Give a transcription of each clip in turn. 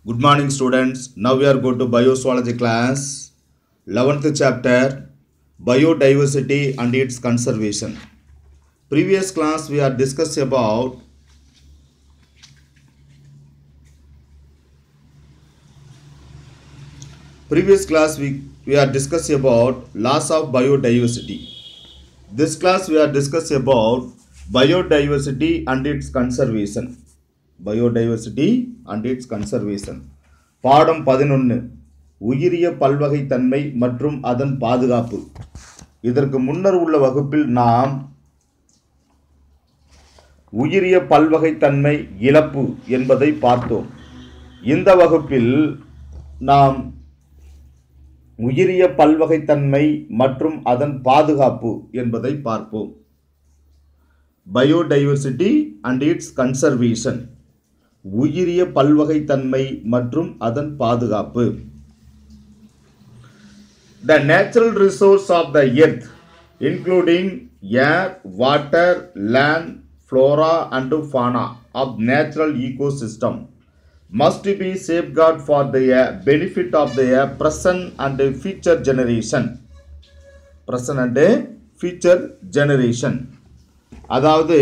Good morning, students. Now we are going to biozoology class, 11th chapter, biodiversity and its conservation. Previous class we are discussed about previous class we, we are discussed about loss of biodiversity. This class we are discussed about biodiversity and its conservation. biodiversity and its conservation பாடம் பதினொன்று உயிரிய பல்வகைத்தன்மை மற்றும் அதன் பாதுகாப்பு இதற்கு முன்னர் உள்ள வகுப்பில் நாம் உயிரிய பல்வகைத்தன்மை இழப்பு என்பதை பார்த்தோம் இந்த வகுப்பில் நாம் உயிரிய பல்வகைத்தன்மை மற்றும் அதன் பாதுகாப்பு என்பதை பார்ப்போம் பயோடைவர்சிட்டி அண்ட் இட்ஸ் கன்சர்வேஷன் உயிரிய பல்வகைத்தன்மை மற்றும் அதன் பாதுகாப்பு the natural resource of the earth including air water land flora and fauna of natural ecosystem must be safeguard for the uh, benefit of the uh, present and future generation present and future generation அதாவது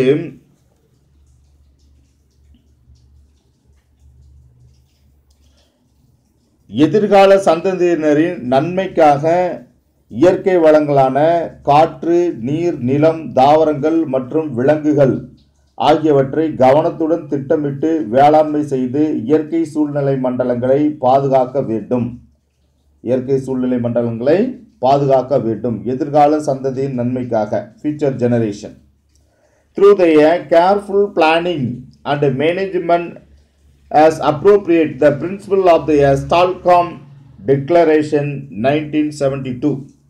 எதிர்கால சந்ததியினரின் நன்மைக்காக இயற்கை வளங்களான காற்று நீர் நிலம் தாவரங்கள் மற்றும் விலங்குகள் ஆகியவற்றை கவனத்துடன் திட்டமிட்டு வேளாண்மை செய்து இயற்கை சூழ்நிலை மண்டலங்களை பாதுகாக்க வேண்டும் இயற்கை சூழ்நிலை மண்டலங்களை பாதுகாக்க வேண்டும் எதிர்கால சந்ததியின் நன்மைக்காக future generation through the careful planning and management as appropriate the principle of the Stockholm Declaration 1972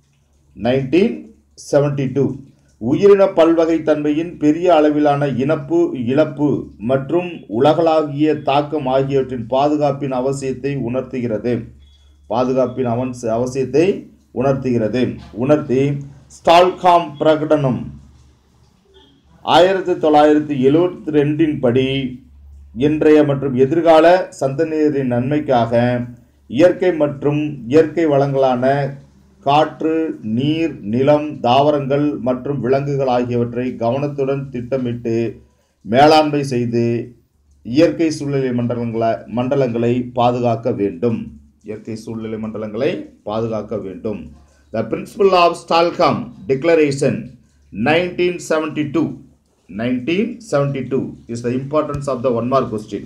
1972 உயிரின பல்வகைத்தன்மையின் பெரிய அளவிலான இனப்பு இழப்பு மற்றும் உலகளாவிய தாக்கம் ஆகியவற்றின் பாதுகாப்பின் அவசியத்தை உணர்த்துகிறது பாதுகாப்பின் அவன் அவசியத்தை உணர்த்துகிறது உணர்த்தி ஸ்டால்காம் பிரகடனம் ஆயிரத்தி தொள்ளாயிரத்தி எழுவத்தி ரெண்டின் படி இன்றைய மற்றும் எதிர்கால சந்ததியினரின் நன்மைக்காக இயற்கை மற்றும் இயற்கை வளங்களான காற்று நீர் நிலம் தாவரங்கள் மற்றும் விலங்குகள் ஆகியவற்றை கவனத்துடன் திட்டமிட்டு மேலாண்மை செய்து இயற்கை சூழ்நிலை மண்டலங்களை மண்டலங்களை பாதுகாக்க வேண்டும் இயற்கை சூழ்நிலை மண்டலங்களை பாதுகாக்க வேண்டும் the principle of Stockholm declaration nineteen seventy two 1972 is the importance of the one mark question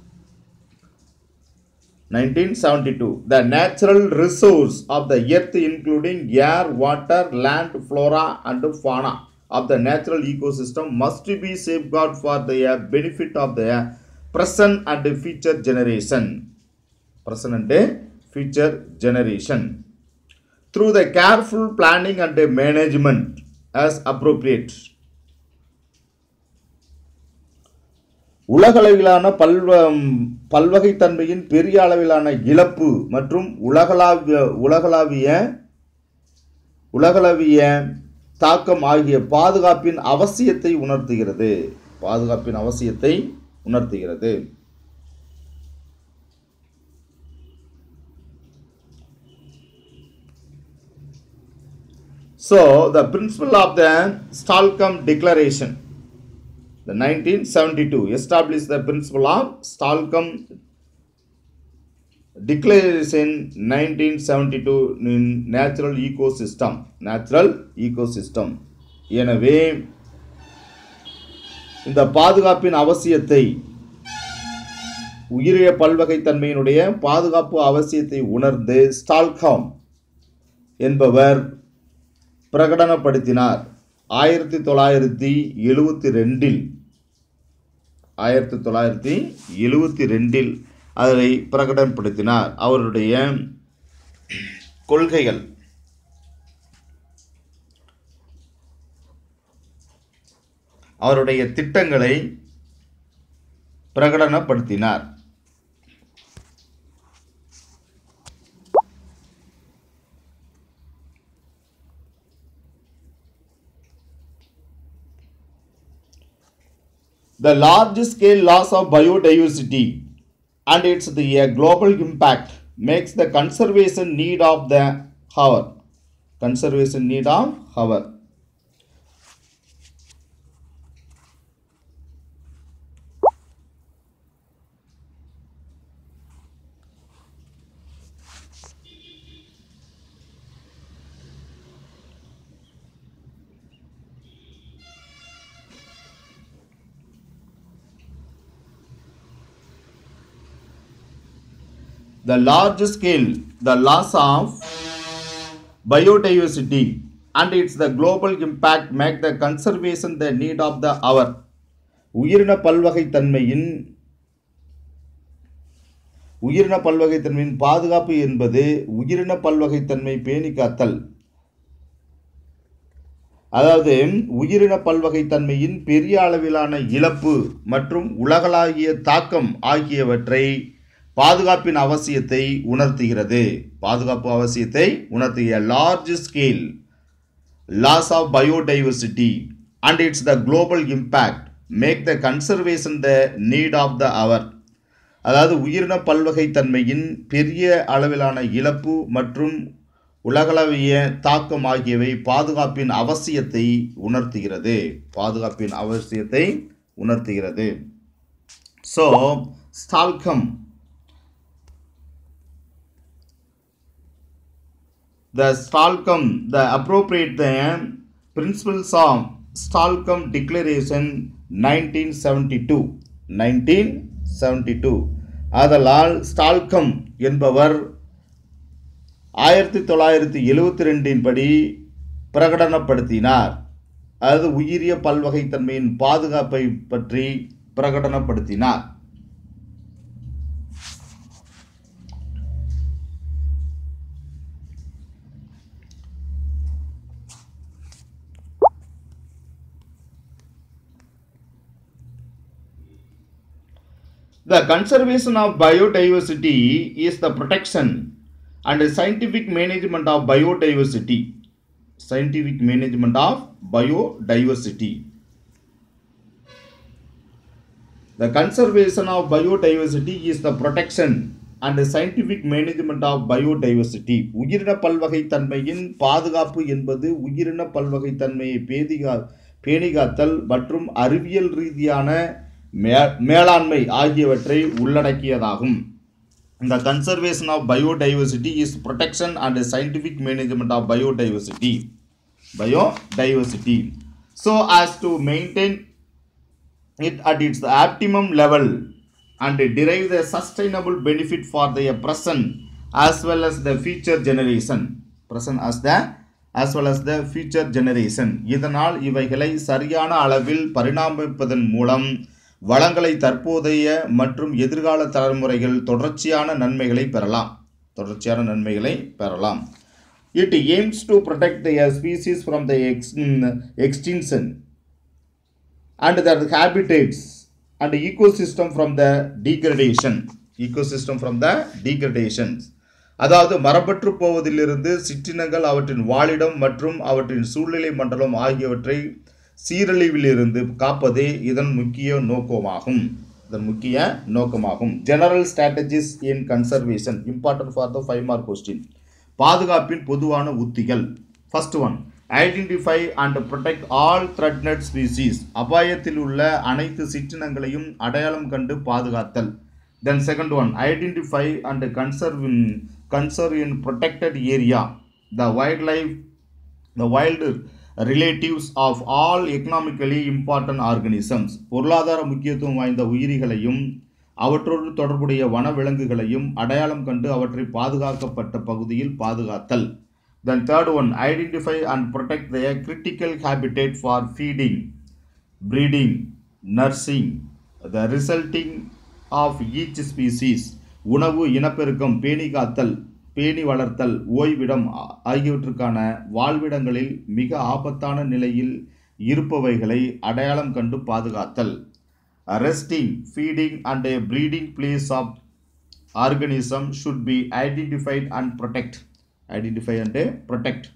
1972 the natural resource of the earth including air water land flora and fauna of the natural ecosystem must be safeguarded for the benefit of the present and future generation present and future generation through the careful planning and management as appropriate உலகளவிலான பல்வ பல்வகைத்தன்மையின் பெரிய அளவிலான இழப்பு மற்றும் உலகளாவிய உலகளாவிய உலகளவிய தாக்கம் ஆகிய பாதுகாப்பின் அவசியத்தை உணர்த்துகிறது பாதுகாப்பின் அவசியத்தை உணர்த்துகிறது So, the principle of the Stockholm Declaration the 1972 established the principle of Stockholm Declaration 1972 in natural ecosystem natural ecosystem எனவே இந்த பாதுகாப்பின் அவசியத்தை உயிரிய பல்வகைத்தன்மையினுடைய பாதுகாப்பு அவசியத்தை உணர்ந்து ஸ்டால்காம் என்பவர் பிரகடனப்படுத்தினார் ஆயிரத்தி தொள்ளாயிரத்தி எழுவத்தி ரெண்டில் ஆயிரத்தி தொள்ளாயிரத்தி எழுவத்தி ரெண்டில் அதனை பிரகடனப்படுத்தினார் அவருடைய கொள்கைகள் அவருடைய திட்டங்களை பிரகடனப்படுத்தினார் The large scale loss of biodiversity and it's the uh, global impact makes the conservation need of the hour conservation need of hour the large scale the loss of biodiversity and its the global impact make the conservation the need of the hour உயிரின பல்வகைத்தன்மையின் உயிரின பல்வகைத்தன்மையின் பாதுகாப்பு என்பது உயிரின பல்வகைத்தன்மை பேணி காத்தல் அதாவது உயிரின பல்வகைத்தன்மையின் பெரிய அளவிலான இழப்பு மற்றும் உலகளாவிய தாக்கம் ஆகியவற்றை பாதுகாப்பின் அவசியத்தை உணர்த்துகிறது பாதுகாப்பு அவசியத்தை உணர்த்துகிற large scale loss of biodiversity and its the global impact make the conservation the need of the hour அதாவது உயிரின பல்வகைத்தன்மையின் பெரிய அளவிலான இழப்பு மற்றும் உலகளவிய தாக்கம் ஆகியவை பாதுகாப்பின் அவசியத்தை உணர்த்துகிறது பாதுகாப்பின் அவசியத்தை உணர்த்துகிறது so Stockholm the Stockholm, the appropriate the principles of Stockholm Declaration 1972. 1972. ஆதலால் ஸ்டால்கம் என்பவர் ஆயிரத்தி தொள்ளாயிரத்தி எழுவத்தி ரெண்டின் படி பிரகடனப்படுத்தினார் அதாவது உயிரிய பல்வகைத்தன்மையின் பாதுகாப்பை பற்றி பிரகடனப்படுத்தினார் The conservation of biodiversity is the protection and scientific management of biodiversity. Scientific management of biodiversity. The conservation of biodiversity is the protection and scientific management of biodiversity. உயிரின பல்வகைத்தன்மையின் பாதுகாப்பு என்பது உயிரின பல்வகைத்தன்மையை பேதிகா பேணிகாத்தல் மற்றும் அறிவியல் ரீதியான மே மேலாண்மை ஆகியவற்றை உள்ளடக்கியதாகும் The conservation of biodiversity is protection and scientific management of biodiversity. Biodiversity. So as to maintain it at its optimum level and derive the sustainable benefit for the present as well as the future generation. Present as the as well as the future generation. இதனால் இவைகளை சரியான அளவில் பரிணாமிப்பதன் மூலம் வளங்களை தற்போதைய மற்றும் எதிர்கால தலைமுறைகள் தொடர்ச்சியான நன்மைகளை பெறலாம் தொடர்ச்சியான நன்மைகளை பெறலாம் it aims to protect the species from the ex extinction and their habitats and ecosystem from the degradation ecosystem from the degradations அதாவது மரபற்று போவதிலிருந்து சிற்றினங்கள் அவற்றின் வாழிடம் மற்றும் அவற்றின் சூழ்நிலை மண்டலம் ஆகியவற்றை சீரழிவிலிருந்து காப்பதே இதன் முக்கிய நோக்கமாகும் இதன் முக்கிய நோக்கமாகும் general strategies in conservation important for the five mark question பாதுகாப்பின் பொதுவான உத்திகள் first one identify and protect all threatened species அபாயத்தில் உள்ள அனைத்து சிற்றினங்களையும் அடையாளம் கண்டு பாதுகாத்தல் then second one identify and conserve in conserve in protected area the wild wildlife the wild relatives of all economically important organisms பொருளாதார முக்கியத்துவம் வாய்ந்த உயிரிகளையும் அவற்றோடு தொடர்புடைய வனவிலங்குகளையும் அடையாளம் கண்டு அவற்றை பாதுகாக்கப்பட்ட பகுதியில் பாதுகாத்தல் then third one identify and protect the critical habitat for feeding breeding nursing the resulting of each species உணவு இனப்பெருக்கம் பேணி காத்தல் பேணி வளர்த்தல் ஓய்விடம் ஆ- ஆகியவற்றுக்கான வாழ்விடங்களில் மிக ஆபத்தான நிலையில் இருப்பவைகளை அடையாளம் கண்டு பாதுகாத்தல் resting feeding and a breeding place of organism should be identified and protect identify and protect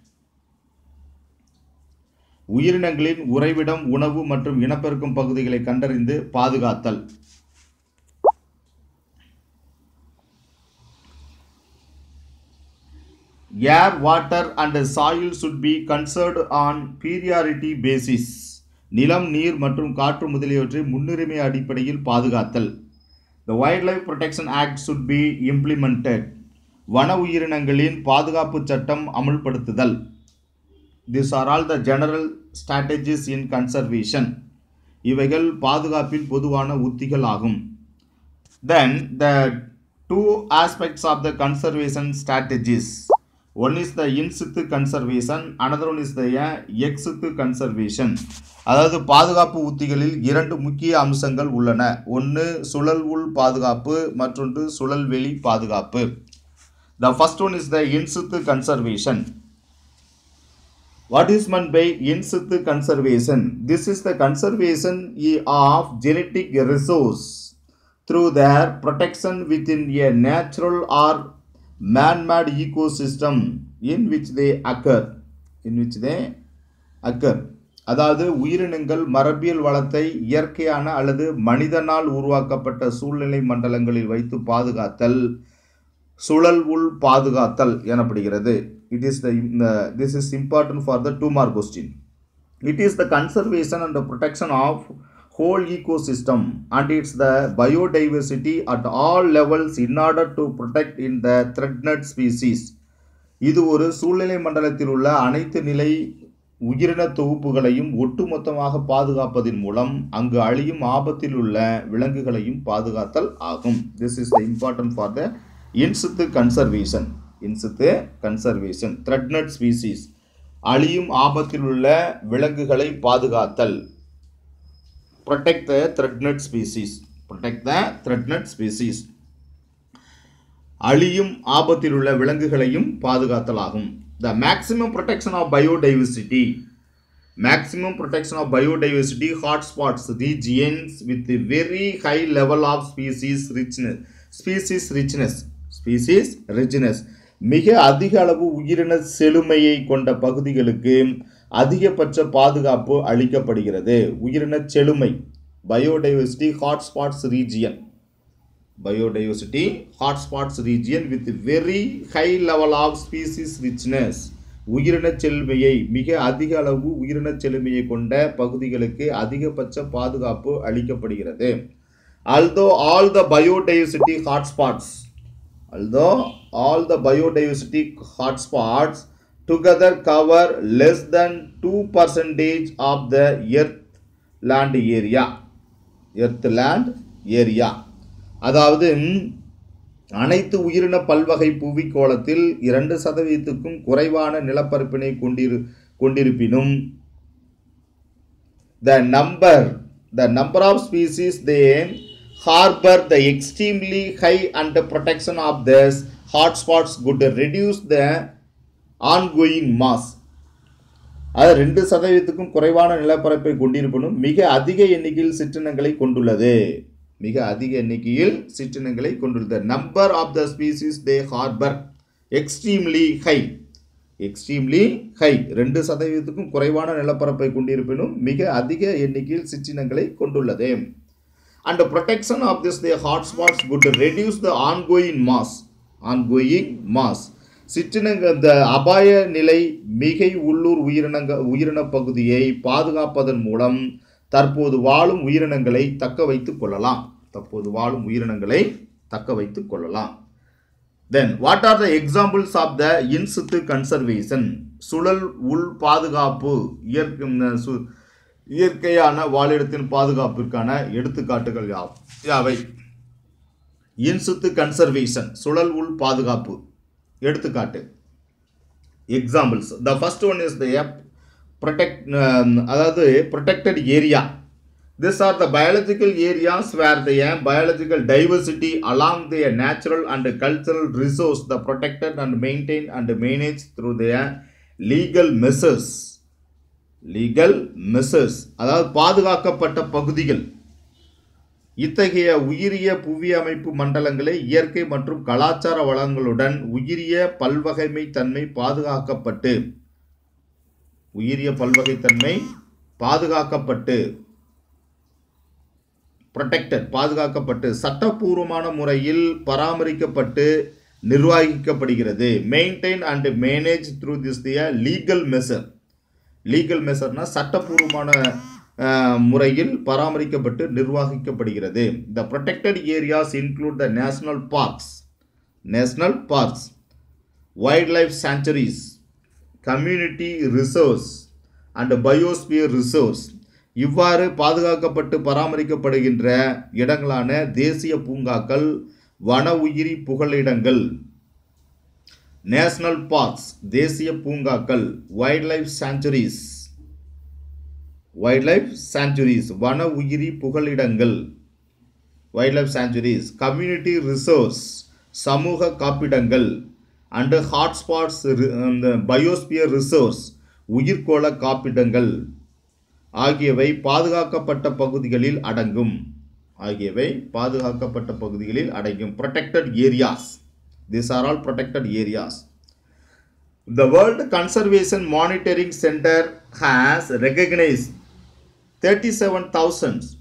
உயிரினங்களின் உறைவிடம் உணவு மற்றும் இனப்பெருக்கம் பகுதிகளை கண்டறிந்து பாதுகாத்தல் air water and soil should be conserved on priority basis நிலம் நீர் மற்றும் காற்று முதலியவற்றை முன்னுரிமை அடிப்படையில் பாதுகாத்தல் the wild life protection act should be implemented வன உயிரினங்களின் பாதுகாப்பு சட்டம் அமுல்படுத்துதல் this are all the general strategies in conservation இவைகள் பாதுகாப்பின் பொதுவான உத்திகள் ஆகும் then the two aspects of the conservation strategies one is the in situ conservation another one is the ex situ conservation அதாவது பாதுகாப்பு உத்திகளில் இரண்டு முக்கிய அம்சங்கள் உள்ளன ஒன்று சுழல் உள் பாதுகாப்பு மற்றொன்று சுழல் வெளி பாதுகாப்பு the first one is the in situ conservation What is meant by in situ conservation? This is the conservation of genetic resource through their protection within a natural or man-made ecosystem in which they occur. In which they occur. அதாவது உயிரினங்கள் மரபியல் வளத்தை இயற்கையான அல்லது மனிதனால் உருவாக்கப்பட்ட சூழ்நிலை மண்டலங்களில் வைத்து பாதுகாத்தல் சுழல் உள் பாதுகாத்தல் எனப்படுகிறது it is the this is important for the two mark question it is the conservation and protection of whole ecosystem and it's the biodiversity at all levels in order to protect in the threatened species இது ஒரு சூழ்நிலை மண்டலத்தில் உள்ள அனைத்து நிலை உயிரின தொகுப்புகளையும் ஒட்டுமொத்தமாக பாதுகாப்பதன் மூலம் அங்கு அழியும் ஆபத்தில் உள்ள விலங்குகளையும் பாதுகாத்தல் ஆகும் this is the important for the in situ conservation in situ conservation threatened species அழியும் ஆபத்தில் உள்ள விலங்குகளை பாதுகாத்தல் protect the threatened species protect the threatened species அழியும் ஆபத்தில் உள்ள விலங்குகளையும் பாதுகாத்தலாகும் the maximum protection of biodiversity maximum protection of biodiversity hotspots regions with very high level of species richness species richness species richness மிக அதிக அளவு உயிரின செழுமையை கொண்ட பகுதிகளுக்கு அதிகபட்ச பாதுகாப்பு அளிக்கப்படுகிறது உயிரின செழுமை biodiversity hotspots region biodiversity hotspots region with very high level of species richness உயிரின செழுமையை மிக அதிக அளவு உயிரின செழுமையை கொண்ட பகுதிகளுக்கு அதிகபட்ச பாதுகாப்பு அளிக்கப்படுகிறது although all the biodiversity hotspots although all the biodiversity hotspots together cover less than 2 percentage of the earth land area earth land area அதாவது அனைத்து உயிரின பல்வகை புவிக்கோளத்தில் இரண்டு சதவீதத்துக்கும் குறைவான நிலப்பரப்பினை கொண்டிரு கொண்டிருப்பினும் the number the number of species they harbor the extremely high under protection of this hotspots could reduce the ongoing mass அது ரெண்டு சதவீதத்துக்கும் குறைவான நிலப்பரப்பை கொண்டிருப்பினும் மிக அதிக எண்ணிக்கையில் சிற்றினங்களை கொண்டுள்ளது மிக அதிக எண்ணிக்கையில் சிற்றினங்களை கொண்டுள்ளது number of the species they harbour extremely high extremely high ரெண்டு சதவீதத்துக்கும் குறைவான நிலப்பரப்பை கொண்டிருப்பினும் மிக அதிக எண்ணிக்கையில் சிற்றினங்களை கொண்டுள்ளது and the protection of this the hotspots would reduce the ongoing mass ongoing mass சிற்றினங்க இந்த அபாய நிலை மிகை உள்ளூர் உயிரினங்க உயிரின பகுதியை பாதுகாப்பதன் மூலம் தற்போது வாழும் உயிரினங்களை தக்க வைத்துக் கொள்ளலாம் தற்போது வாழும் உயிரினங்களை தக்க வைத்துக் கொள்ளலாம் then what are the examples of the in situ conservation சுழல் உள் பாதுகாப்பு இயற்கை சு இயற்கையான வாழிடத்தின் பாதுகாப்பிற்கான எடுத்துக்காட்டுகள் யாவ் யாவை இன்சுத்து கன்சர்வேஷன் சுழல் உள் பாதுகாப்பு எடுத்துக்காட்டு examples the first one is the protect அதாவது protected area this are the biological areas where the biological diversity along the natural and cultural resource the protected and maintain and manage through the legal measures legal measures அதாவது பாதுகாக்கப்பட்ட பகுதிகள் இத்தகைய உயிரிய புவி அமைப்பு மண்டலங்களை இயற்கை மற்றும் கலாச்சார வளங்களுடன் உயிரிய பல்வகைமை தன்மை பாதுகாக்கப்பட்டு உயிரிய பல்வகைத்தன்மை பாதுகாக்கப்பட்டு ப்ரொடெக்டட் பாதுகாக்கப்பட்டு சட்டப்பூர்வமான முறையில் பராமரிக்கப்பட்டு நிர்வகிக்கப்படுகிறது maintain and manage through this the legal measure legal மெசர்னா சட்டப்பூர்வமான அஹ், முறையில் பராமரிக்கப்பட்டு நிர்வகிக்கப்படுகிறது the protected areas include the national parks national parks wild life sanctuaries community reserves and biosphere reserves இவ்வாறு பாதுகாக்கப்பட்டு பராமரிக்கப்படுகின்ற இடங்களான தேசிய பூங்காக்கள் வன உயிரி புகலிடங்கள் நேஷனல் பார்க்ஸ் தேசிய பூங்காக்கள் wild life sanctuaries wild life sanctuaries வன உயிரி புகலிடங்கள் wild life sanctuaries community reserves சமூக காப்பிடங்கள் அண்டு ஹாட்ஸ்பாட்ஸ் இந்த பயோஸ்பியர் ரிசர்வ்ஸ் உயிர்கோள காப்பிடங்கள் ஆகியவை பாதுகாக்கப்பட்ட பகுதிகளில் அடங்கும் ஆகியவை பாதுகாக்கப்பட்ட பகுதிகளில் அடங்கும் protected areas this are all protected areas The World Conservation Monitoring Center has recognized 37,000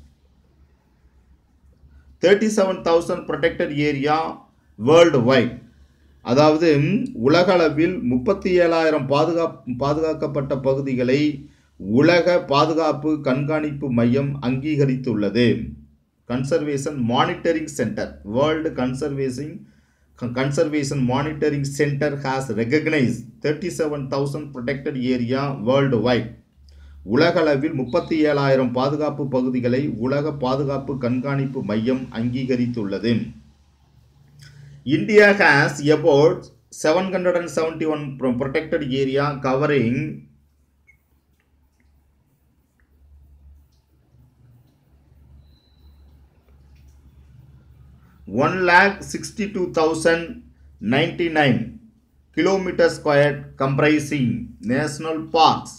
37,000 protected area worldwide அதாவது உலகளவில் முப்பத்தி ஏழாயிரம் பாதுகா பாதுகாக்கப்பட்ட பகுதிகளை உலக பாதுகாப்பு கண்காணிப்பு மையம் அங்கீகரித்துள்ளது conservation monitoring centre world conservation conservation monitoring centre has recognised thirty seven thousand protected area worldwide உலகளவில் முப்பத்தி ஏழாயிரம் பாதுகாப்பு பகுதிகளை உலக பாதுகாப்பு கண்காணிப்பு மையம் அங்கீகரித்துள்ளது India has about seven hundred and seventy one protected area covering one lakh sixty two thousand ninety nine kilometer squared comprising national parks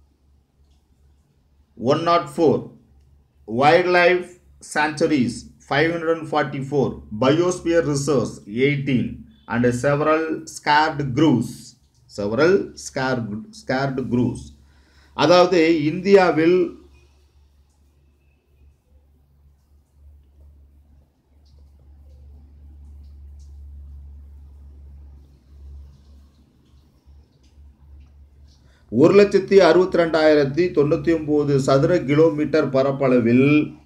104 wildlife sanctuaries 544 biosphere reserves 18 and several scared groves several scared scared groves அதாவது இந்தியாவில் ஒரு லட்சத்தி அறுபத்தி ரெண்டாயிரத்தி தொண்ணூற்றி ஒம்பது சதுர kilometre பரப்பளவில்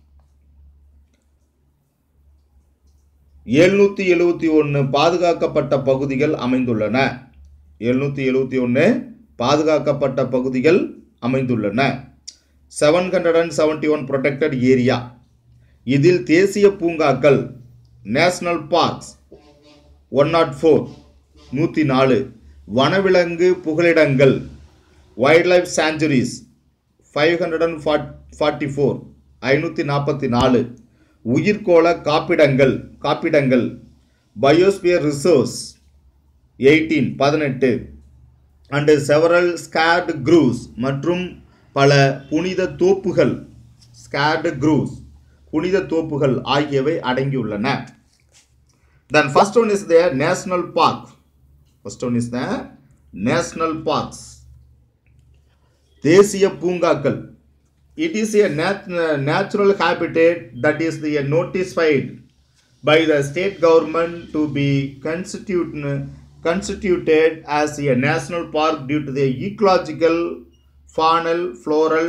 எழுநூற்றி எழுபத்தி ஒன்று பாதுகாக்கப்பட்ட பகுதிகள் அமைந்துள்ளன எழுநூற்றி எழுபத்தி ஒன்று பாதுகாக்கப்பட்ட பகுதிகள் அமைந்துள்ளன seven hundred and seventy one protected area இதில் தேசிய பூங்காக்கள் national parks one nought four நூற்றி நாலு வனவிலங்கு புகலிடங்கள் wildlife sanctuaries five hundred and forty four ஐநூற்றி நாற்பத்தி நாலு உயிர்கோள காப்பிடங்கள் காப்பிடங்கள் பயோஸ்பியர் ரிசர்வ்ஸ் எயிட்டீன் பதினெட்டு அண்டு செவரல் ஸ்கேர்டு க்ரூஸ் மற்றும் பல புனித தோப்புகள் ஸ்கேர்டு க்ரூஸ் புனித தோப்புகள் ஆகியவை அடங்கியுள்ளன then first one is the national park first one is the national parks தேசிய பூங்காக்கள் it is a nat- natural habitat that is the notified by the state government to be constitute, constituted as a national park due to the ecological, faunal, floral,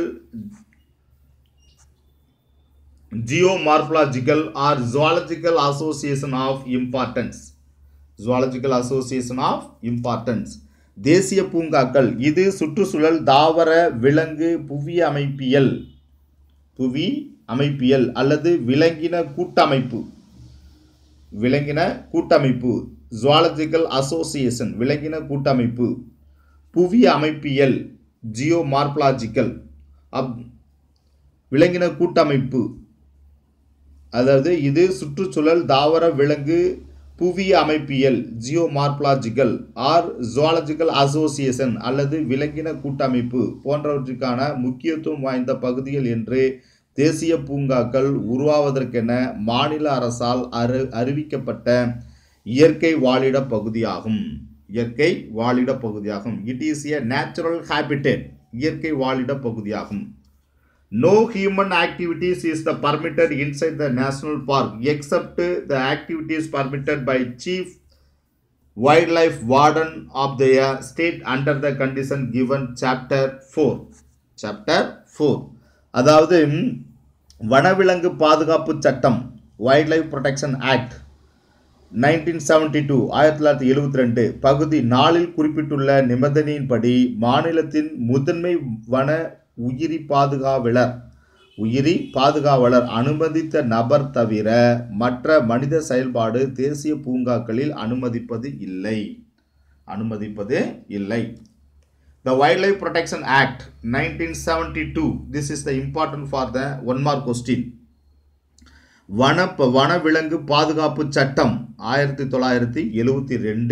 geomorphological or zoological association of importance. zoological association of importance தேசிய பூங்காக்கள் இது சுற்றுச்சூழல் தாவர விலங்கு புவி அமைப்பியல் புவி அமைப்பியல் அல்லது விலங்கின கூட்டமைப்பு விலங்கின கூட்டமைப்பு ஜுவாலஜிக்கல் அசோசியேஷன் விலங்கின கூட்டமைப்பு புவி அமைப்பியல் ஜியோ மார்பலாஜிக்கல் அப் விலங்கின கூட்டமைப்பு அதாவது இது சுற்றுச்சூழல் தாவர விலங்கு புவி அமைப்பியல் geomorphological or zoological association அல்லது விலங்கின கூட்டமைப்பு போன்றவற்றுக்கான முக்கியத்துவம் வாய்ந்த பகுதிகள் என்று தேசிய பூங்காக்கள் உருவாவதற்கென மாநில அரசால் அறி அறிவிக்கப்பட்ட இயற்கை வாழிட பகுதியாகும் இயற்கை வாழிட பகுதியாகும் it is a natural habitat இயற்கை வாழிட பகுதியாகும் No human activities is the permitted inside the national park except the activities permitted by chief wildlife warden of the state under the condition given chapter 4 chapter 4 அதாவது ம், வனவிலங்கு பாதுகாப்பு சட்டம் wild life protection act nineteen seventy two ஆயிரத்தி தொள்ளாயிரத்தி எழுபத்தி ரெண்டு பகுதி நாலில் குறிப்பிட்டுள்ள நிபந்தனையின்படி மாநிலத்தின் முதன்மை வன உயிரி பாதுகாவலர் உயிரி பாதுகாவலர் அனுமதித்த நபர் தவிர மற்ற மனித செயல்பாடு தேசிய பூங்காக்களில் அனுமதிப்பது இல்லை அனுமதிப்பது இல்லை The Wildlife Protection Act 1972 this is the important for the one mark question வன வனவிலங்கு பாதுகாப்பு சட்டம் ஆயிரத்தி தொள்ளாயிரத்தி எழுவத்தி ரெண்டு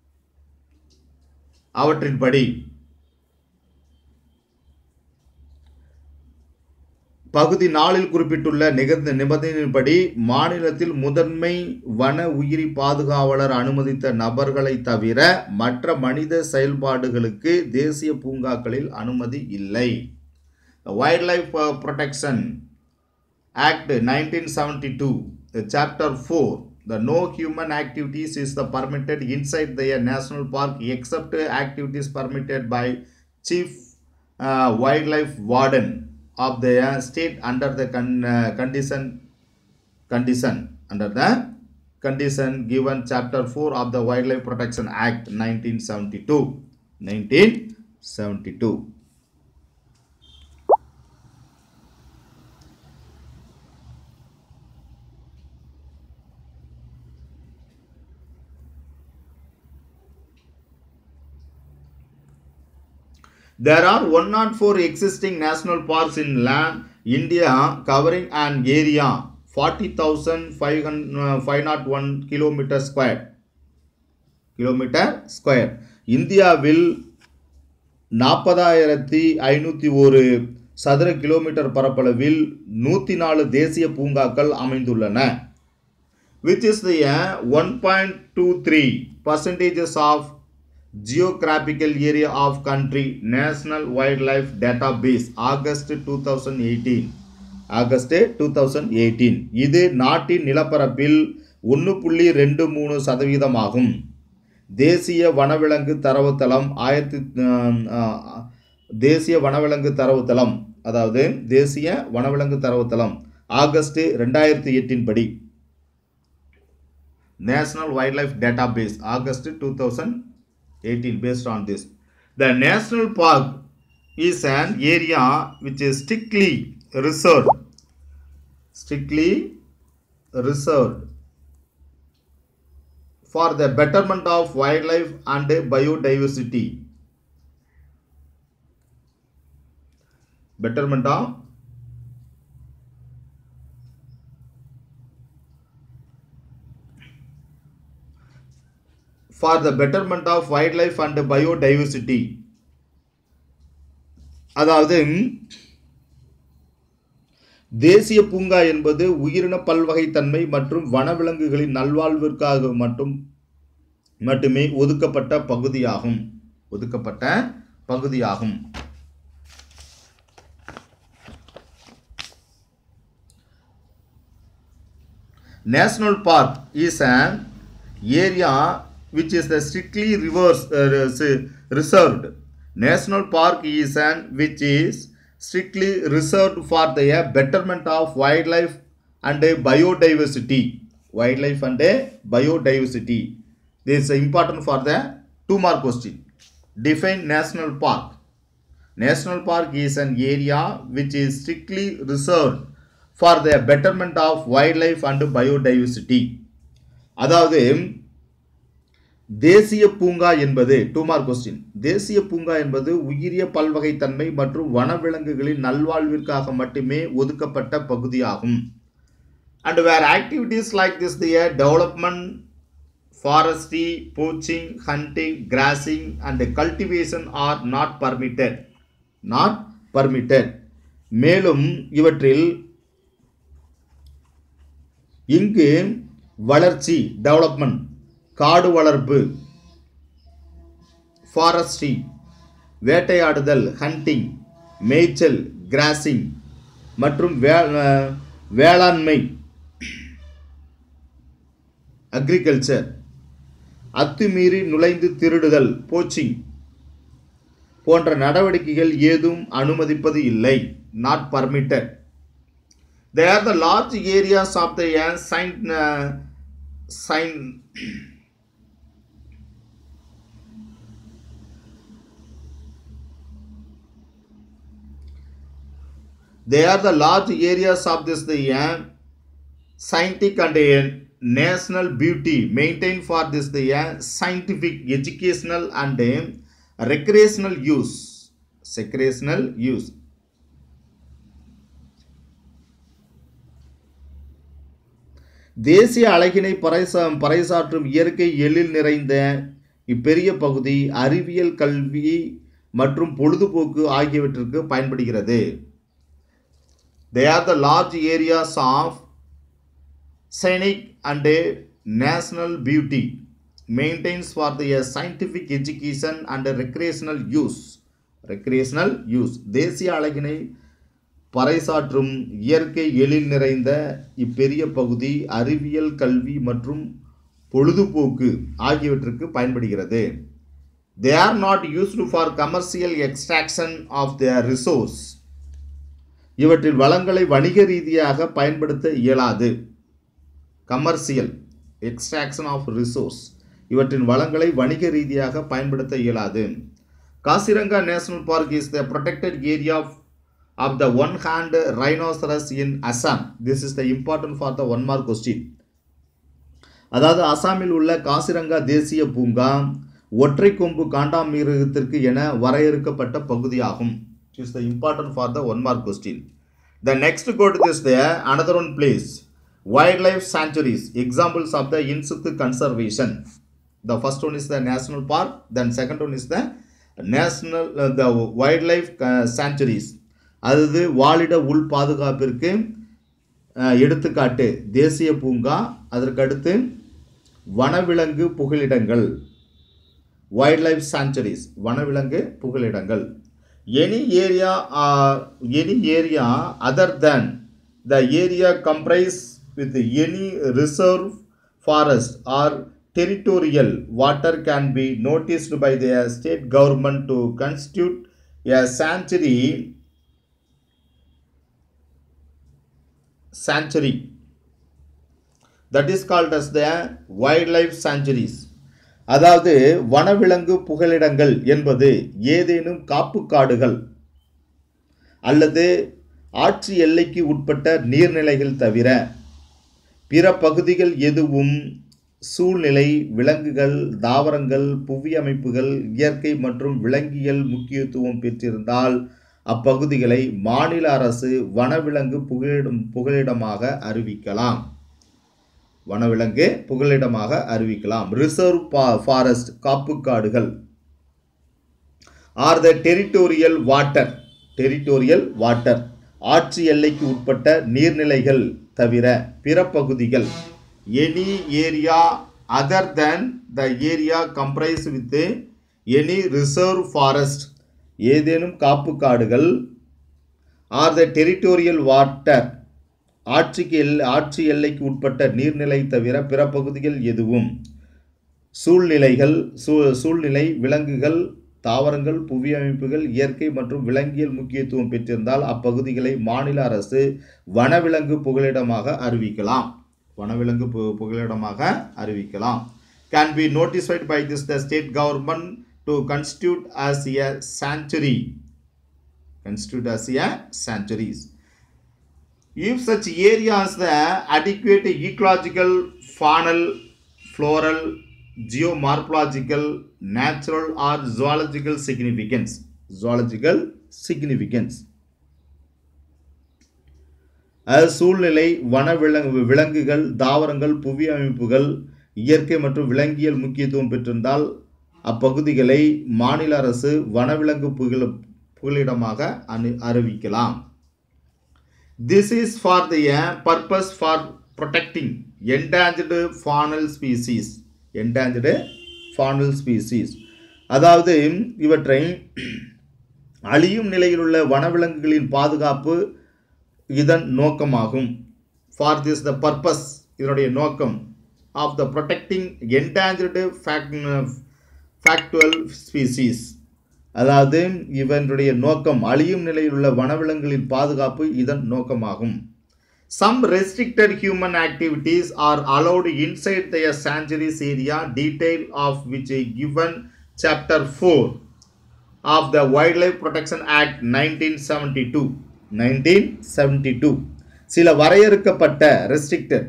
அவற்றின்படி பகுதி நாலில் குறிப்பிட்டுள்ள நிகழ்ந்த நிபந்தனையின்படி மாநிலத்தில் முதன்மை வன உயிரி பாதுகாவலர் அனுமதித்த நபர்களை தவிர மற்ற மனித செயல்பாடுகளுக்கு தேசிய பூங்காக்களில் அனுமதி இல்லை wild life protection Act 1972, the Chapter 4, the no human activities is the permitted inside the national park except activities permitted by Chief uh, Wildlife Warden of the state under the con- uh, condition condition under the condition given Chapter 4 of the Wildlife Protection Act 1972. 1972. There are 104 existing national parks in land India covering an area 40,501 kilometer square. Kilometre square இந்தியாவில் நாற்பதாயிரத்தி ஐநூற்றி ஒரு சதுர kilometre பரப்பளவில் நூற்றி நாலு தேசிய பூங்காக்கள் அமைந்துள்ளன which is the uh, 1.23 percentages of geographical area of country national wildlife database august 2018 August two thousand eighteen இது நாட்டின் நிலப்பரப்பில் ஒன்று புள்ளி ரெண்டு மூணு சதவீதமாகும் தேசிய வனவிலங்கு தரவுத்தளம் ஆயிரத்தி ஆஹ், ஆஹ், தேசிய வனவிலங்கு தரவுத்தளம் அதாவது தேசிய வனவிலங்கு தரவுத்தளம் ஆகஸ்ட் ரெண்டாயிரத்தி எட்டின் படி National Wildlife Database, August 2018, based on this. The national park is an area which is strictly reserved, strictly reserved for the betterment of wildlife and biodiversity. Betterment of for the betterment of wildlife and biodiversity அதாவது தேசிய பூங்கா என்பது உயிரின பல்வகைத்தன்மை மற்றும் வனவிலங்குகளின் நல்வாழ்விற்காக மட்டும் மட்டுமே ஒதுக்கப்பட்ட பகுதியாகும் ஒதுக்கப்பட்ட பகுதியாகும் National Park is an area which is the strictly reverse, uh, res- reserved. National Park is an which is strictly reserved for the uh, betterment of wildlife and uh, biodiversity. Wildlife and uh, biodiversity. This is important for the two mark question. Define national park. National park is an area which is strictly reserved for the betterment of wildlife and biodiversity. அதாவது தேசிய பூங்கா என்பது two mark question தேசிய பூங்கா என்பது உயிரிய பல்வகைத்தன்மை மற்றும் வனவிலங்குகளின் நல்வாழ்விற்காக மட்டுமே ஒதுக்கப்பட்ட பகுதியாகும் and where activities like this the uh, development forestry poaching hunting grazing and cultivation are not permitted not permitted மேலும் இவற்றில் இங்கு வளர்ச்சி டெவலப்மெண்ட் காடு வளர்ப்பு ஃபாரஸ்ட்ரி வேட்டையாடுதல் ஹண்டிங் மேய்ச்சல் கிராசிங் மற்றும் வே அஹ், வேளாண்மை அக்ரிகல்ச்சர் அத்துமீறி நுழைந்து திருடுதல் போச்சிங் போன்ற நடவடிக்கைகள் ஏதும் அனுமதிப்பது இல்லை not permitted they are the large areas of the sign sign they are the large areas of this the uh, scientific and uh, national beauty maintained for this the uh, scientific educational and uh, recreational use recreational use தேசிய அழகினை பறைசா பறைசாற்றும் இயற்கை எழில் நிறைந்த இப்பெரிய பகுதி அறிவியல் கல்வி மற்றும் பொழுதுபோக்கு ஆகியவற்றிற்கு பயன்படுகிறது they are the large areas of scenic and a national beauty maintains for the uh, scientific education and a recreational use recreational use தேசிய அழகினை பறைசாற்றும் இயற்கை எழில் நிறைந்த இப்பெரிய பகுதி அறிவியல் கல்வி மற்றும் பொழுதுபோக்கு ஆகியவற்றுக்கு பயன்படுகிறது they are not used for commercial extraction of their resource இவற்றில் வளங்களை வணிக ரீதியாக பயன்படுத்த இயலாது கமர்சியல் எக்ஸ்ட்ராக்ஷன் ஆஃப் ரிசோர்ஸ் இவற்றின் வளங்களை வணிக ரீதியாக பயன்படுத்த இயலாது Kaziranga national park is the protected area of the one hand rhinoceros in Assam this is the important for the one mark question அதாவது அசாமில் உள்ள காசிரங்கா தேசிய பூங்கா ஒற்றை கொம்பு காண்டாமிருகத்திற்கு என வரையறுக்கப்பட்ட பகுதியாகும் is the important for the one mark question the next code is the another one place wild life sanctuaries examples of the in situ conservation the first one is the national park then second one is the national the wild life sanctuaries அதாவது வாழிட உள் பாதுகாப்பிற்கு அஹ், எடுத்துக்காட்டு தேசிய பூங்கா அதற்கடுத்து வனவிலங்கு புகலிடங்கள் வைல்ட் லைஃப் சாங்சுரிஸ் வனவிலங்கு புகலிடங்கள் any area any area other than the area comprise with any reserve forest or territorial water can be notified by the state government to constitute a sanctuary sanctuary that is called as the wildlife sanctuaries அதாவது வனவிலங்கு புகலிடங்கள் என்பது ஏதேனும் காப்பு காடுகள் அல்லது ஆட்சி எல்லைக்கு உட்பட்ட நீர்நிலைகள் தவிர பிற பகுதிகள் எதுவும் சூழ்நிலை விலங்குகள் தாவரங்கள் புவி அமைப்புகள் இயற்கை மற்றும் விலங்கியல் முக்கியத்துவம் பெற்றிருந்தால் அப்பகுதிகளை மாநில அரசு வனவிலங்கு புகலிடம் புகலிடமாக அறிவிக்கலாம் வனவிலங்கு புகலிடமாக அறிவிக்கலாம் ரிசர்வ் பா ஃபாரஸ்ட் காப்புக்காடுகள் or the territorial water territorial water ஆட்சி எல்லைக்கு உட்பட்ட நீர்நிலைகள் தவிர பிற பகுதிகள் any area other than the area comprise with any reserve forest ஏதேனும் காப்பு காடுகள் ஆர் த டெரிட்டோரியல் வாட்டர் ஆட்சிக்கு எல் ஆட்சி எல்லைக்கு உட்பட்ட நீர்நிலை தவிர பிற பகுதிகள் எதுவும் சூழ்நிலைகள் சூ சூழ்நிலை விலங்குகள் தாவரங்கள் புவி அமைப்புகள் இயற்கை மற்றும் விலங்கியல் முக்கியத்துவம் பெற்றிருந்தால் அப்பகுதிகளை மாநில அரசு வனவிலங்கு புகலிடமாக அறிவிக்கலாம் வனவிலங்கு பு புகலிடமாக அறிவிக்கலாம் can be notified by this the state government to constitute as a sanctuary constitute as a sanctuaries if such areas the adequate ecological faunal floral geomorphological natural or zoological significance zoological significance அது சூழ்நிலை வன விலங்கு விலங்குகள் தாவரங்கள் புவி அமைப்புகள் இயற்கை மற்றும் விலங்கியல் முக்கியத்துவம் பெற்றிருந்தால் அப்பகுதிகளை மாநில அரசு வனவிலங்கு புகழ புகலிடமாக அனு அறிவிக்கலாம் this is for the purpose for protecting endangered faunal species endangered faunal species அதாவது இவற்றை அழியும் நிலையில் உள்ள வனவிலங்குகளின் பாதுகாப்பு இதன் நோக்கமாகும் ஃபார் திஸ் த பர்பஸ் இதனுடைய நோக்கம் of the protecting endangered fact, factual species அதாவது இவனுடைய நோக்கம் அழியும் நிலையில் உள்ள வனவிலங்குகளின் பாதுகாப்பு இதன் நோக்கமாகும் Some restricted human activities are allowed inside their sanctuaries area, detail of which is given chapter 4 of the Wildlife Protection Act 1972. 1972 சில வரையறுக்கப்பட்ட ரெஸ்ட்ரிக்டட்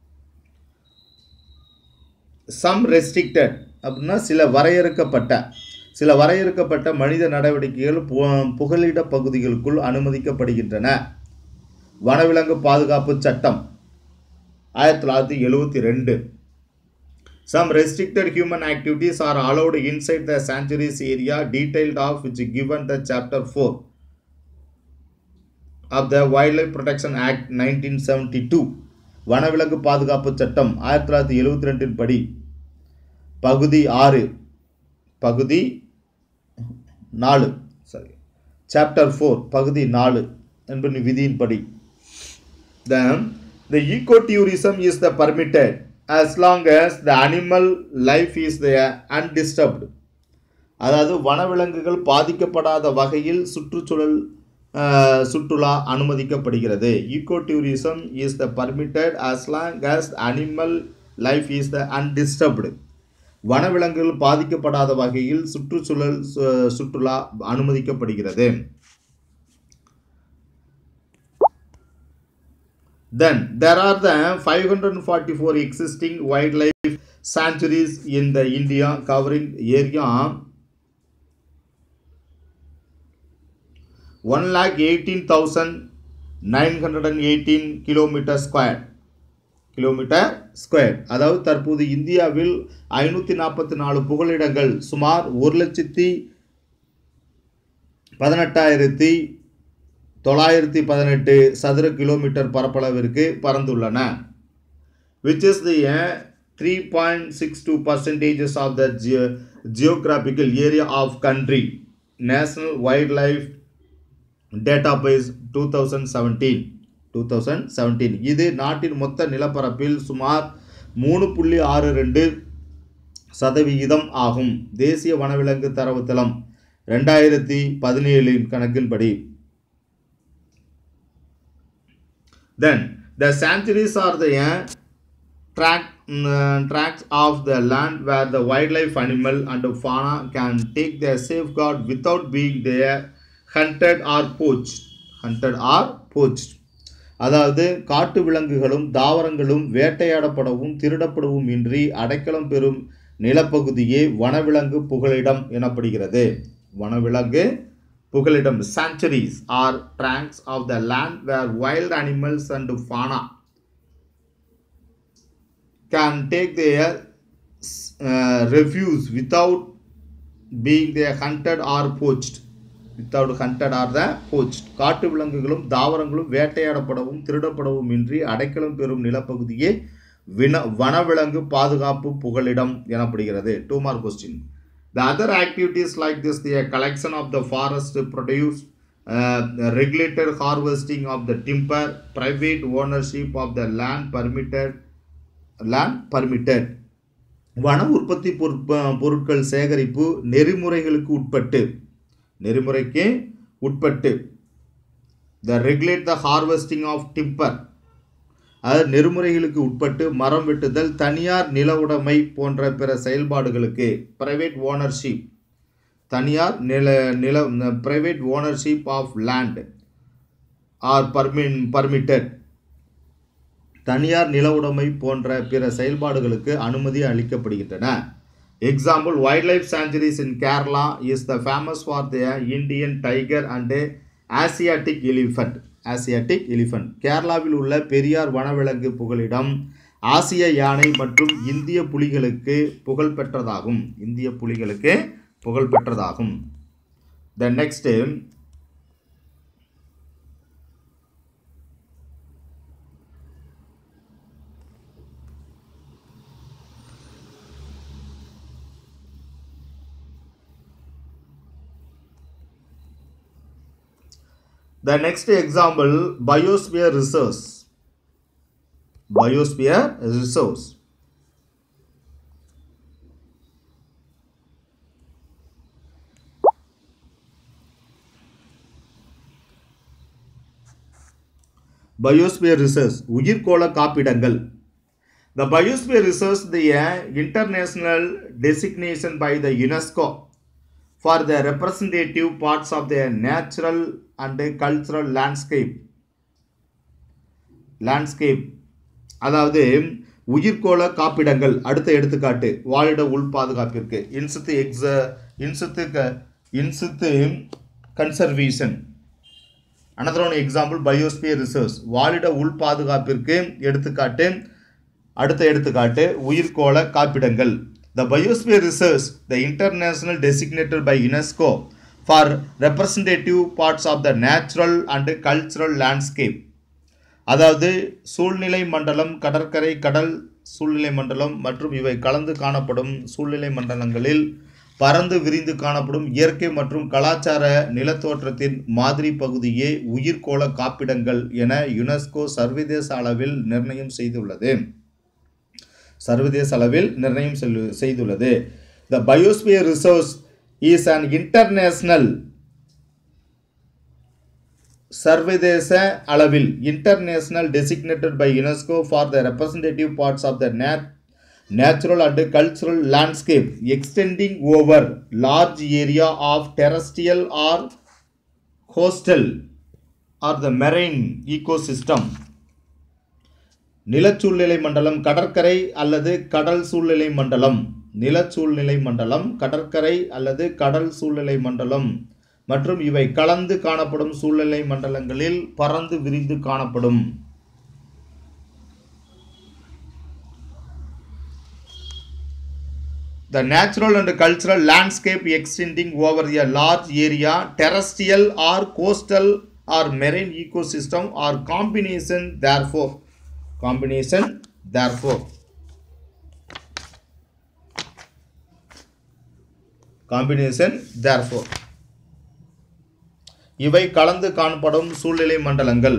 சம் ரெஸ்ட்ரிக்டட் அப்படின்னா சில வரையறுக்கப்பட்ட சில வரையறுக்கப்பட்ட மனித நடவடிக்கைகள் பு- புகலிட பகுதிகளுக்குள் அனுமதிக்கப்படுகின்றன வனவிலங்கு பாதுகாப்பு சட்டம் ஆயிரத்தி தொள்ளாயிரத்தி எழுவத்தி ரெண்டு some restricted human activities are allowed inside the sanctuaries area detailed of which given the chapter four of the wild life protection act nineteen seventy two வனவிலங்கு பாதுகாப்பு சட்டம் ஆயிரத்தி தொள்ளாயிரத்தி எழுவத்தி ரெண்டின் படி பகுதி ஆறு பகுதி நாலு சரி சாப்டர் ஃபோர் பகுதி நாலு என்பது விதியின்படி the the ecotourism is the permitted as long as the animal life is there undisturbed அதாவது வனவிலங்குகள் பாதிக்கப்படாத வகையில் சுற்றுச்சூழல் அஹ், சுற்றுலா அனுமதிக்கப்படுகிறது eco tourism is the permitted as long as animal life is the undisturbed வனவிலங்குகள் பாதிக்கப்படாத வகையில் சுற்றுச்சூழல் சு- சுற்றுலா அனுமதிக்கப்படுகிறது Then there are the 544 existing wildlife sanctuaries in the India covering area 1,18,918 kilometer square kilometre square அதாவது தற்போது இந்தியாவில் ஐநூற்றி நாற்பத்தி நாலு புகலிடங்கள் சுமார் ஒரு லட்சத்தி பதினெட்டாயிரத்தி தொள்ளாயிரத்தி பதினெட்டு சதுர கிலோமீட்டர் பரப்பளவிற்கு பறந்துள்ளன which is the uh, 3.62 percentages of the ge- geographical area of country national wildlife database 2017 2017 இது நாட்டின் மொத்த நிலப்பரப்பில் சுமார் மூணு புள்ளி ஆறு ரெண்டு சதவிகிதம் ஆகும் தேசிய வனவிலங்கு தரவுத்தளம் ரெண்டாயிரத்தி பதினேழின் கணக்கின்படி Then the sanctuaries are the uh, track, mm, tracts of the land where the wildlife animal and fauna can take their safeguard without being there hunted or poached. Hunted or poached. அதாவது காட்டு விலங்குகளும் தாவரங்களும் வேட்டையாடப்படவும் திருடப்படவும் இன்றி அடைக்கலம் பெறும் நிலப்பகுதியே வனவிலங்கு புகலிடம் எனப்படுகிறது வனவிலங்கு புகலிடம் sanctuaries are tracts of the land where wild animals and fauna can take their uh, refuse without being they hunted or poached without hunted or the poached காட்டு விலங்குகளும் தாவரங்களும் வேட்டையாடப்படவும் திருடப்படவும் இன்றி அடைக்கலம் பெறும் நிலப்பகுதியே வின வனவிலங்கு பாதுகாப்பு புகலிடம் எனப்படுகிறது two mark question The other activities like this, the collection of the forest produce, uh, regulated harvesting of the timber, private ownership of the land permitted, land permitted. வன உற்பத்தி பொருட்ப- பொருட்கள் சேகரிப்பு நெறிமுறைகளுக்கு உட்பட்டு நெறிமுறைக்கு உட்பட்டு the regulate the harvesting of timber அதாவது நெறிமுறைகளுக்கு உட்பட்டு மரம் வெட்டுதல் தனியார் நில உடைமை போன்ற பிற செயல்பாடுகளுக்கு பிரைவேட் ஓனர்ஷிப் தனியார் நில நில private ownership of land or பர்மின் பர்மிட்டட் தனியார் நில உடைமை போன்ற பிற செயல்பாடுகளுக்கு அனுமதி அளிக்கப்படுகின்றன example wild life sanctuaries in Kerala is the famous for the Indian tiger and Asiatic elephant Asiatic elephant கேரளாவில் உள்ள பெரியார் வனவிலங்கு புகலிடம் ஆசிய யானை மற்றும் இந்திய புலிகளுக்கு புகழ் பெற்றதாகும் இந்திய புலிகளுக்கு புகழ் பெற்றதாகும் the next The next example, biosphere reserves. Biosphere reserves. Biosphere research உயிர்கோள காப்பிடங்கள் The biosphere reserves the uh, international designation by the UNESCO for the representative parts of the natural and cultural landscape. landscape அதாவது உயிர்கோள காப்பிடங்கள் அடுத்த எடுத்துக்காட்டு வாழிட உள் பாதுகாப்பிற்கு இன்சுத்து எக்ஸ in situ க in situ conservation another one example biosphere research வாழிட உள் பாதுகாப்பிற்கு எடுத்துக்காட்டு அடுத்த எடுத்துக்காட்டு உயிர்கோள காப்பிடங்கள் the biosphere research the international designated by UNESCO for representative parts of the natural and cultural landscape அதாவது சூழ்நிலை மண்டலம் கடற்கரை கடல் சூழ்நிலை மண்டலம் மற்றும் இவை கலந்து காணப்படும் சூழ்நிலை மண்டலங்களில் பறந்து விரிந்து காணப்படும் இயற்கை மற்றும் கலாச்சார நிலத்தோற்றத்தின் மாதிரி பகுதியே உயிர்கோள காப்பிடங்கள் என யுனெஸ்கோ சர்வதேச அளவில் நிர்ணயம் செய்துள்ளது சர்வதேச அளவில் நிர்ணயம் செல்லு- செய்துள்ளது the biosphere research is an international சர்வதேச அளவில் international designated by UNESCO for the representative parts of the நேட் natural and cultural landscape extending over large area of terrestrial or coastal or the marine ecosystem நிலச்சூழ்நிலை மண்டலம் கடற்கரை அல்லது கடல் சூழ்நிலை மண்டலம் நிலச்சூழ்நிலை மண்டலம் கடற்கரை அல்லது கடல் சூழ்நிலை மண்டலம் மற்றும் இவை கலந்து காணப்படும் சூழ்நிலை மண்டலங்களில் பறந்து விரிந்து காணப்படும் The natural and cultural landscape extending over a large area, terrestrial or coastal or marine ecosystem or combination therefore. Combination therefore. Combination therefore. இவை கலந்து காணப்படும் சூழ்நிலை மண்டலங்கள்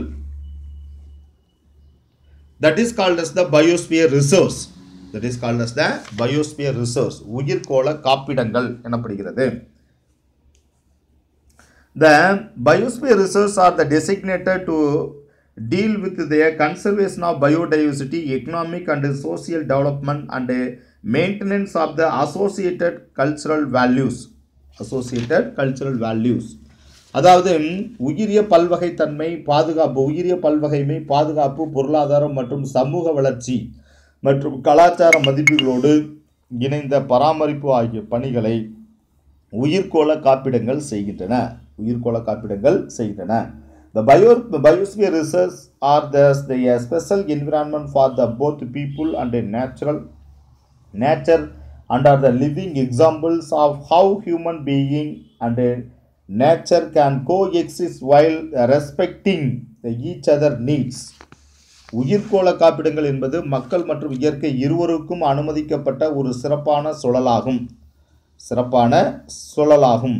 that is called as the biosphere reserves that is called as the biosphere reserves உயிர்கோள காப்பிடங்கள் எனப்படுகிறது the biosphere reserves are the designated to deal with the conservation of biodiversity economic and social development and maintenance of the associated cultural values associated cultural values அதாவது உயிரிய பல்வகைத்தன்மை பாதுகாப்பு உயிரிய பல்வகைமை பாதுகாப்பு பொருளாதாரம் மற்றும் சமூக வளர்ச்சி மற்றும் கலாச்சார மதிப்புகளோடு இணைந்த பராமரிப்பு ஆகிய பணிகளை உயிர்கோள காப்பிடங்கள் செய்கின்றன உயிர்கோள காப்பிடங்கள் செய்கின்றன The bio, the biosphere reserves are thus the a special environment for the both people and the natural nature and are the living examples of how human being and uh, nature can coexist while respecting the each other needs உயிர்கோள காப்பிடங்கள் என்பது மக்கள் மற்றும் இயற்கை இருவருக்கும் அனுமதிக்கப்பட்ட ஒரு சிறப்பான சுழலாகும் சிறப்பான சுழலாகும்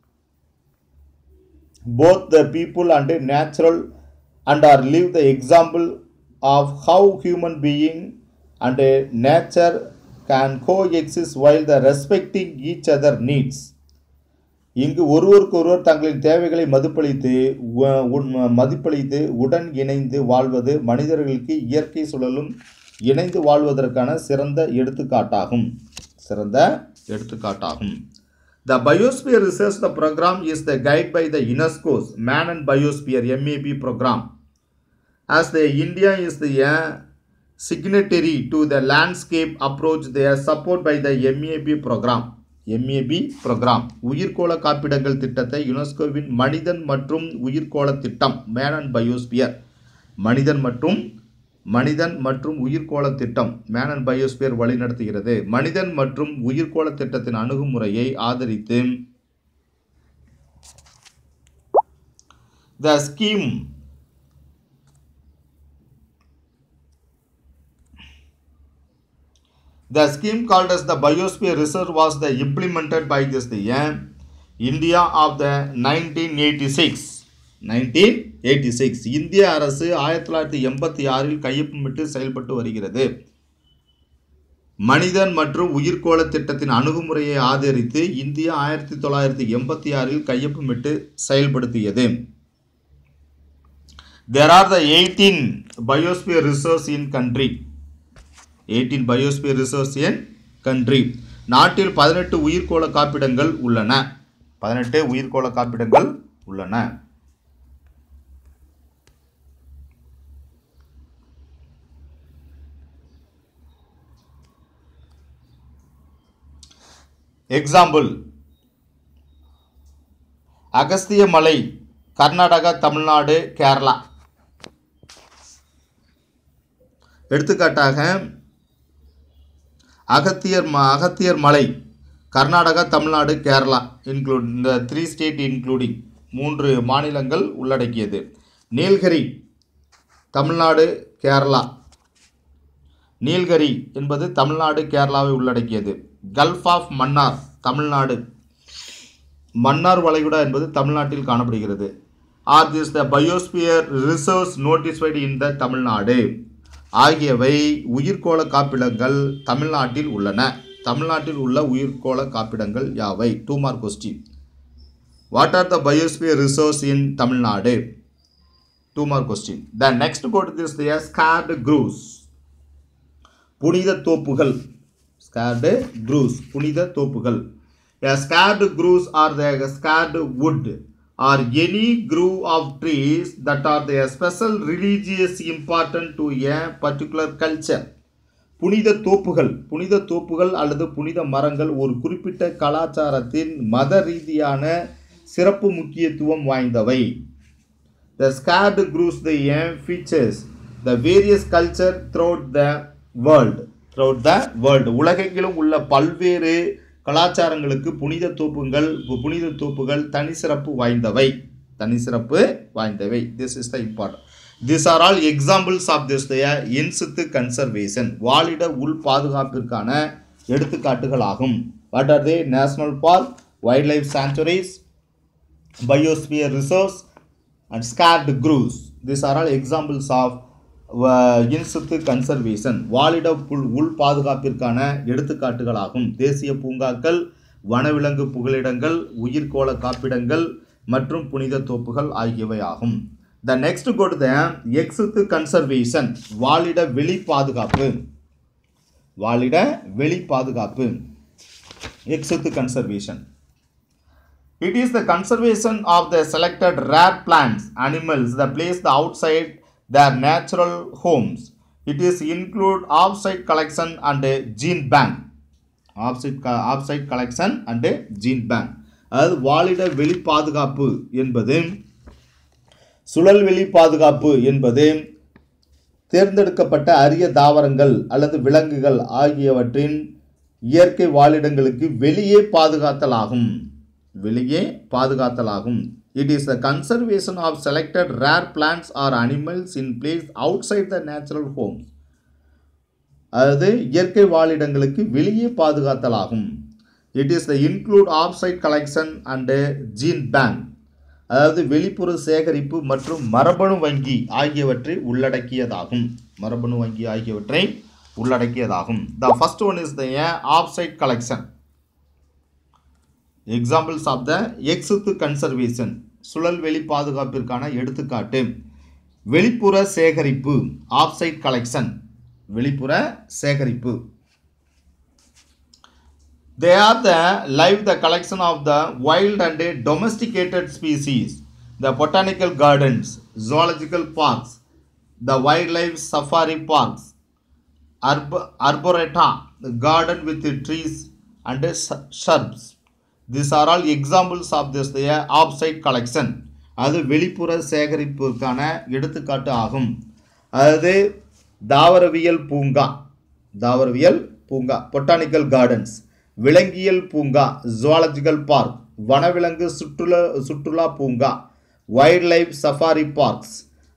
both the people and natural and are live the example of how human being and nature can coexist while the respecting each other needs இங்கு ஒருவருக்கொருவர் தங்களின் தேவைகளை மதிப்பளித்து உ- உன்- மதிப்பளித்து உடன் இணைந்து வாழ்வது மனிதர்களுக்கு இயற்கை சூழலும் இணைந்து வாழ்வதற்கான சிறந்த எடுத்துக்காட்டாகும் சிறந்த எடுத்துக்காட்டாகும் The Biosphere Research the program is the guide by the UNESCO's Man and Biosphere MAB program. As the India is the uh, signatory to the landscape approach, they are support by the MAB program. MAB program உயிர்கோள காப்பிடங்கள் திட்டத்தை யுனெஸ்கோவின் மனிதன் மற்றும் உயிர்கோள திட்டம் man and biosphere மனிதன் மற்றும் மனிதன் மற்றும் உயிர்கோள திட்டம் மேன் அண்ட் பயோஸ்பியர் வழிநடத்துகிறது மனிதன் மற்றும் உயிர்கோள திட்டத்தின் அணுகுமுறையை ஆதரித்து the scheme The scheme called as the Biosphere Reserve was the implemented by this the uh, India of the 1986. 1986 இந்திய அரசு ஆயிரத்தி தொள்ளாயிரத்தி எண்பத்தி ஆறில் கையொப்பமிட்டு செயல்பட்டு வருகிறது மனிதன் மற்றும் உயிர்கோள திட்டத்தின் அணுகுமுறையை ஆதரித்து இந்தியா ஆயிரத்தி தொள்ளாயிரத்தி எண்பத்தி ஆறில் கையொப்பமிட்டு செயல்படுத்தியது there are the 18 biosphere reserves in country 18 biosphere reserves in country நாட்டில் பதினெட்டு உயிர்க்கோள காப்பிடங்கள் உள்ளன பதினெட்டு உயிர்க்கோள காப்பிடங்கள் உள்ளன எக்ஸாம்பிள் அகஸ்திய மலை கர்நாடகா தமிழ்நாடு கேரளா எடுத்துக்காட்டாக அகத்தியர் ம அகத்தியர் மலை கர்நாடகா தமிழ்நாடு கேரளா இன்க்ளூட் இந்த த்ரீ ஸ்டேட் இன்க்ளூடிங் மூன்று மாநிலங்கள் உள்ளடக்கியது நீல்கிரி தமிழ்நாடு கேரளா நீல்கிரி என்பது தமிழ்நாடு கேரளாவை உள்ளடக்கியது கல்ஃப் ஆஃப் மன்னார் தமிழ்நாடு மன்னார் வளைகுடா என்பது தமிழ்நாட்டில் காணப்படுகிறது are this the biosphere reserves notified in the Tamil Nadu ஆகியவை உயிர்க்கோள காப்பிடங்கள் தமிழ்நாட்டில் உள்ளன தமிழ்நாட்டில் உள்ள உயிர்க்கோள காப்பிடங்கள் யாவை two mark question what are the biosphere reserves in Tamil Nadu two mark question the next code this the sacred groves புனித தோப்புகள் ஸ்கார்டு க்ரூஸ் புனித தோப்புகள் A scarred grouse or the scarred wood or any grove of trees that are the special religious important to a particular culture. புனித தோப்புகள் புனித தோப்புகள் அல்லது புனித மரங்கள் ஒரு குறிப்பிட்ட கலாச்சாரத்தின் மத ரீதியான சிறப்பு முக்கியத்துவம் வாய்ந்தவை The scarred grouse the aim features the various culture throughout the world throughout the world உலகெங்கிலும் உள்ள பல்வேறு கலாச்சாரங்களுக்கு புனித தோப்புகள் புனித தோப்புகள் தனி சிறப்பு வாய்ந்தவை தனி சிறப்பு வாய்ந்தவை this is the important this are all examples of this in situ conservation வாழிட உள் பாதுகாப்பிற்கான எடுத்துக்காட்டுகளாகும் what are the national park wild life sanctuaries biosphere reserves and scarred grooves. These are all examples of in situ conservation வாழிட புல் உள் பாதுகாப்பிற்கான எடுத்துக்காட்டுகளாகும் தேசிய பூங்காக்கள் வனவிலங்கு புகலிடங்கள் உயிர்க்கோள காப்பிடங்கள் மற்றும் புனித தோப்புகள் ஆகியவை ஆகும் the next code the ex situ conservation வாழிட வெளி பாதுகாப்பு வாழிட வெளி பாதுகாப்பு ex situ conservation It is the conservation of the selected rare plants, animals that place the outside their natural homes. It is include offsite collection and a gene bank. Offsite, co- offsite collection and a gene bank. அதாவது வாழிட வெளி பாதுகாப்பு என்பது சுழல் வெளி பாதுகாப்பு என்பது தேர்ந்தெடுக்கப்பட்ட அரிய தாவரங்கள் அல்லது விலங்குகள் ஆகியவற்றின் இயற்கை வாழிடங்களுக்கு வெளியே பாதுகாத்தல் ஆகும் வெளியே பாதுகாத்தல் ஆகும் it is the conservation of selected rare plants or animals in place outside the natural homes அதாவது இயற்கை வாழிடங்களுக்கு வெளியே பாதுகாத்தல் ஆகும் it is the include off site collection and gene bank அதாவது வெளிப்புற சேகரிப்பு மற்றும் மரபணு வங்கி ஆகியவற்றை உள்ளடக்கியதாகும் மரபணு வங்கி ஆகியவற்றை உள்ளடக்கியதாகும் the first one is the off site collection examples of the ex situ conservation சுழல் வெளி பாதுகாப்பிற்கான எடுத்துக்காட்டு வெளிப்புற சேகரிப்பு ஆஃப்சைட் கலெக்ஷன் வெளிப்புற சேகரிப்பு they are the live the collection of the wild and domesticated species the botanical gardens zoological parks the wild life safari parks arb arboreta the garden with the trees and the s- shrubs these are all examples of this the offsite collection அது வெளிப்புற சேகரிப்புக்கான எடுத்துக்காட்டு ஆகும் அதாவது தாவரவியல் பூங்கா தாவரவியல் பூங்கா botanical gardens விலங்கியல் பூங்கா ஜுவாலஜிக்கல் பார்க் வனவிலங்கு சுற்றுலா சுற்றுலா பூங்கா wild life safari parks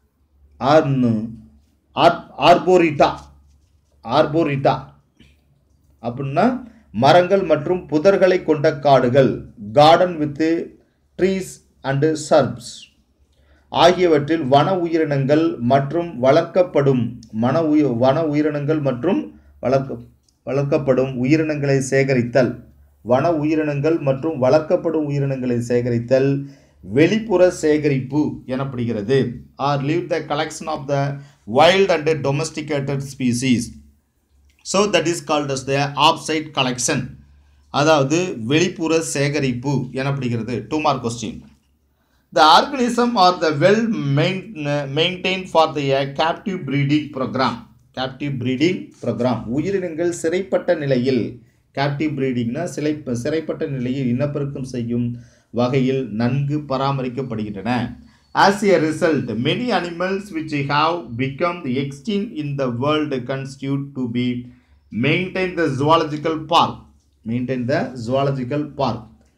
arboreta arboreta அப்படின்னா மரங்கள் மற்றும் புதர்களை கொண்ட காடுகள் garden with trees and shrubs ஆகியவற்றில் வன உயிரினங்கள் மற்றும் வளர்க்கப்படும் மன உயி வன உயிரினங்கள் மற்றும் வளர்க்க வளர்க்கப்படும் உயிரினங்களை சேகரித்தல் வன உயிரினங்கள் மற்றும் வளர்க்கப்படும் உயிரினங்களை சேகரித்தல் வெளிப்புற சேகரிப்பு எனப்படுகிறது are leave the collection of the wild and domesticated species so that is called as the offsite collection அதாவது வெளிப்புற சேகரிப்பு எனப்படுகிறது two mark question The organism are the well main- maintained for the uh, captive breeding program. captive breeding program. உயிரினங்கள் சிறைப்பட்ட நிலையில் captive breedingனா சிலை சிறைப்பட்ட நிலையில் இனப்பெருக்கம் செய்யும் வகையில் நன்கு பராமரிக்கப்படுகின்றன As a result, many animals which have become extinct in the world constitute to be maintained the zoological park. Maintain the zoological park.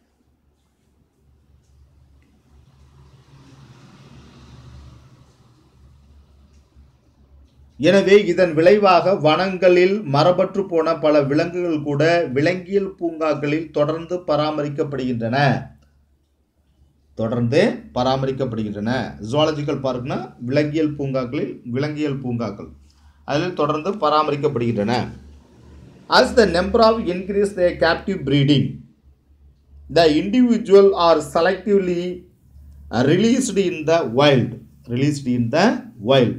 எனவே இதன் விளைவாக வனங்களில் மரபற்று போன பல விலங்குகள் கூட விலங்கியல் பூங்காக்களில் தொடர்ந்து பராமரிக்கப்படுகின்றன தொடர்ந்து பராமரிக்கப்படுகின்றன ஜுவாலஜிக்கல் பார்க்னா விலங்கியல் பூங்காக்களில் விலங்கியல் பூங்காக்கள் அதில் தொடர்ந்து பராமரிக்கப்படுகின்றன as the number of increase the captive breeding the individual are selectively uh, released in the wild released in the wild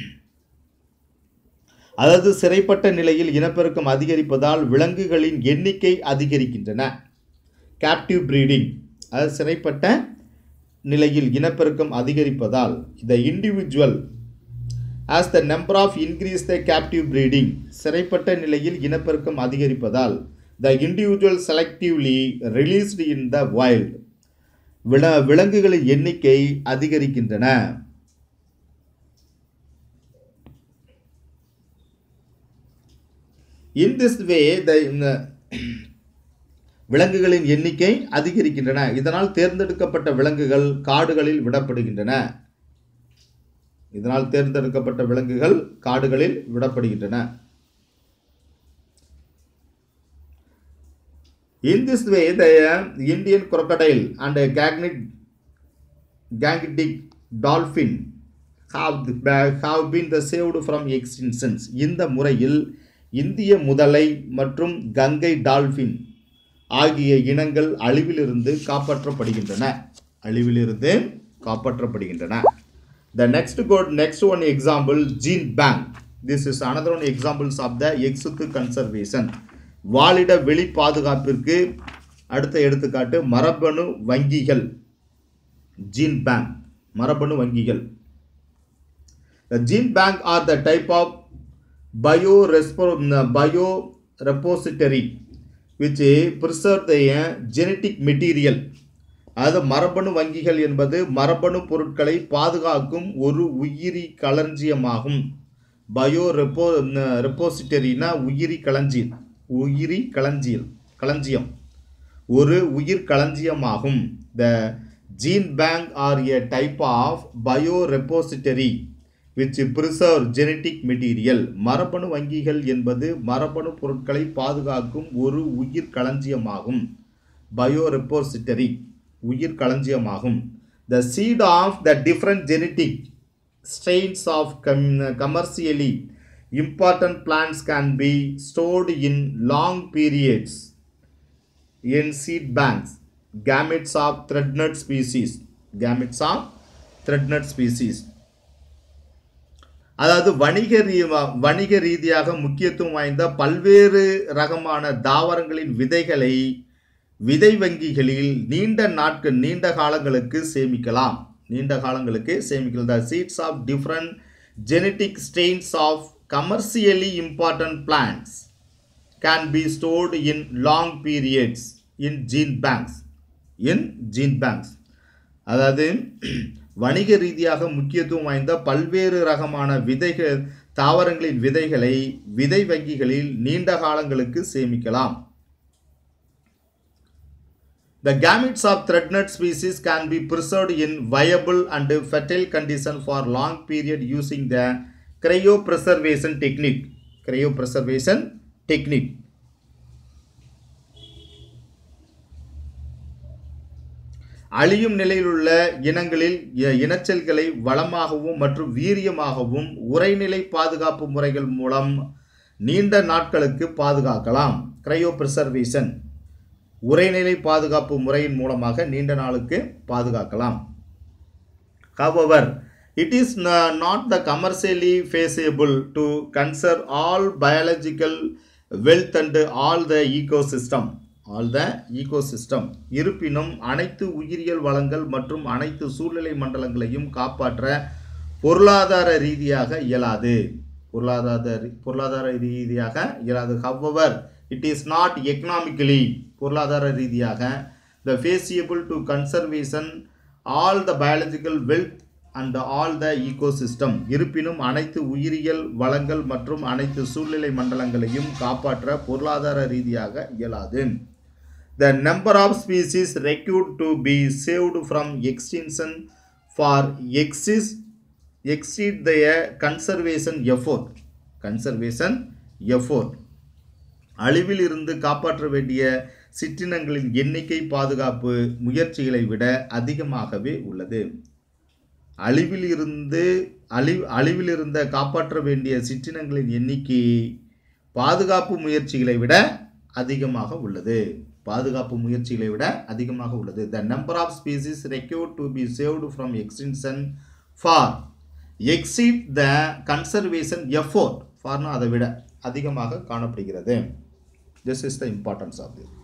அதாவது சிறைப்பட்ட நிலையில் இனப்பெருக்கம் அதிகரிப்பதால் விலங்குகளின் எண்ணிக்கை அதிகரிக்கின்றன கேப்டிவ் பிரீடிங் அதாவது சிறைப்பட்ட நிலையில் இனப்பெருக்கம் அதிகரிப்பதால் the individual as the number of increase the captive breeding சிறைப்பட்ட நிலையில் இனப்பெருக்கம் அதிகரிப்பதால் the individual selectively released in the wild வில விலங்குகளின் எண்ணிக்கை அதிகரிக்கின்றன இன் திஸ் வே த விலங்குகளின் எண்ணிக்கை அதிகரிக்கின்றன இதனால் தேர்ந்தெடுக்கப்பட்ட விலங்குகள் காடுகளில் விடப்படுகின்றன இதனால் தேர்ந்தெடுக்கப்பட்ட விலங்குகள் காடுகளில் விடப்படுகின்றன in this way the Indian crocodile and கேக்னிக் Gangetic dolphin have have been the saved from extinctions இந்த முறையில் இந்திய முதலை மற்றும் கங்கை டால்ஃபின் ஆகிய இனங்கள் அழிவிலிருந்து காப்பாற்றப்படுகின்றன அழிவிலிருந்து காப்பாற்றப்படுகின்றன the next code next one example gene bank this is another one examples of the ex situ conservation வாலிட வெளி பாதுகாப்பிற்கு அடுத்த எடுத்துக்காட்டு மரபணு வங்கிகள் ஜீன் பேங்க் மரபணு வங்கிகள் The gene bank are the type of biorespo- biorepository which preserve the uh, genetic material அதாவது மரபணு வங்கிகள் என்பது மரபணு பொருட்களை பாதுகாக்கும் ஒரு உயிரி களஞ்சியமாகும் பயோ ரெப்போ ரெப்போசிட்டரினா உயிரி களஞ்சியம் உயிரி களஞ்சியம் களஞ்சியம் ஒரு உயிர் களஞ்சியமாகும் the gene bank are a type of bio repository which preserve genetic material மரபணு வங்கிகள் என்பது மரபணு பொருட்களை பாதுகாக்கும் ஒரு உயிர் களஞ்சியமாகும் பயோ ரெப்போசிட்டரி உயிர் களஞ்சியமாகும் the seed of the different genetic strains of கம் commercially important plants can be stored in long periods in seed banks gametes of threadnut species gametes of threadnut species அதாவது வணிக ரீ வணிக ரீதியாக முக்கியத்துவம் வாய்ந்த பல்வேறு ரகமான தாவரங்களின் விதைகளை விதை வங்கிகளில் நீண்ட நாட்கள் நீண்ட காலங்களுக்கு சேமிக்கலாம் நீண்ட காலங்களுக்கு சேமிக்கலாம் the seeds of different genetic strains of commercially important plants can be stored in long periods in gene banks in gene banks அதாவது வணிக ரீதியாக முக்கியத்துவம் வாய்ந்த பல்வேறு ரகமான விதைகள் தாவரங்களின் விதைகளை விதை வங்கிகளில் நீண்ட காலங்களுக்கு சேமிக்கலாம் The gametes of threadnut species can be preserved in viable and fertile condition for long period using the cryopreservation technique cryopreservation technique அழியும் நிலையில் உள்ள இனங்களில் இ- இனச்செல்களை வளமாகவும் மற்றும் வீரியமாகவும் உறைநிலை பாதுகாப்பு முறைகள் மூலம் நீண்ட நாட்களுக்கு பாதுகாக்கலாம் cryopreservation உரைநிலை பாதுகாப்பு முறையின் மூலமாக நீண்ட நாளுக்கு பாதுகாக்கலாம் However, it is na- not the commercially feasible to conserve all biological wealth and all the ecosystem. All the ecosystem. இருப்பினும் அனைத்து உயிரியல் வளங்கள் மற்றும் அனைத்து சூழ்நிலை மண்டலங்களையும் காப்பாற்ற பொருளாதார ரீதியாக இயலாது பொருளாதார பொருளாதார ரீதியாக இயலாது however it is not economically பொருளாதார ரீதியாக the feasible to conservation all the biological wealth and all the ecosystem இருப்பினும் அனைத்து உயிரியல் வளங்கள் மற்றும் அனைத்து சூழ்நிலை மண்டலங்களையும் காப்பாற்ற பொருளாதார ரீதியாக இயலாது the number of species required to be saved from extinction far எக்ஸிஸ் exceed the conservation effort conservation effort அழிவில் இருந்து காப்பாற்ற வேண்டிய சிற்றினங்களின் எண்ணிக்கை பாதுகாப்பு முயற்சிகளை விட அதிகமாகவே உள்ளது அழிவில் இருந்து அழி அழிவில் இருந்த காப்பாற்ற வேண்டிய சிற்றினங்களின் எண்ணிக்கை பாதுகாப்பு முயற்சிகளை விட அதிகமாக உள்ளது பாதுகாப்பு முயற்சிகளை விட அதிகமாக உள்ளது the number of species required to be saved from extinction far exceed the conservation effort ஃபார்னா அதை விட அதிகமாக காணப்படுகிறது this is the importance of this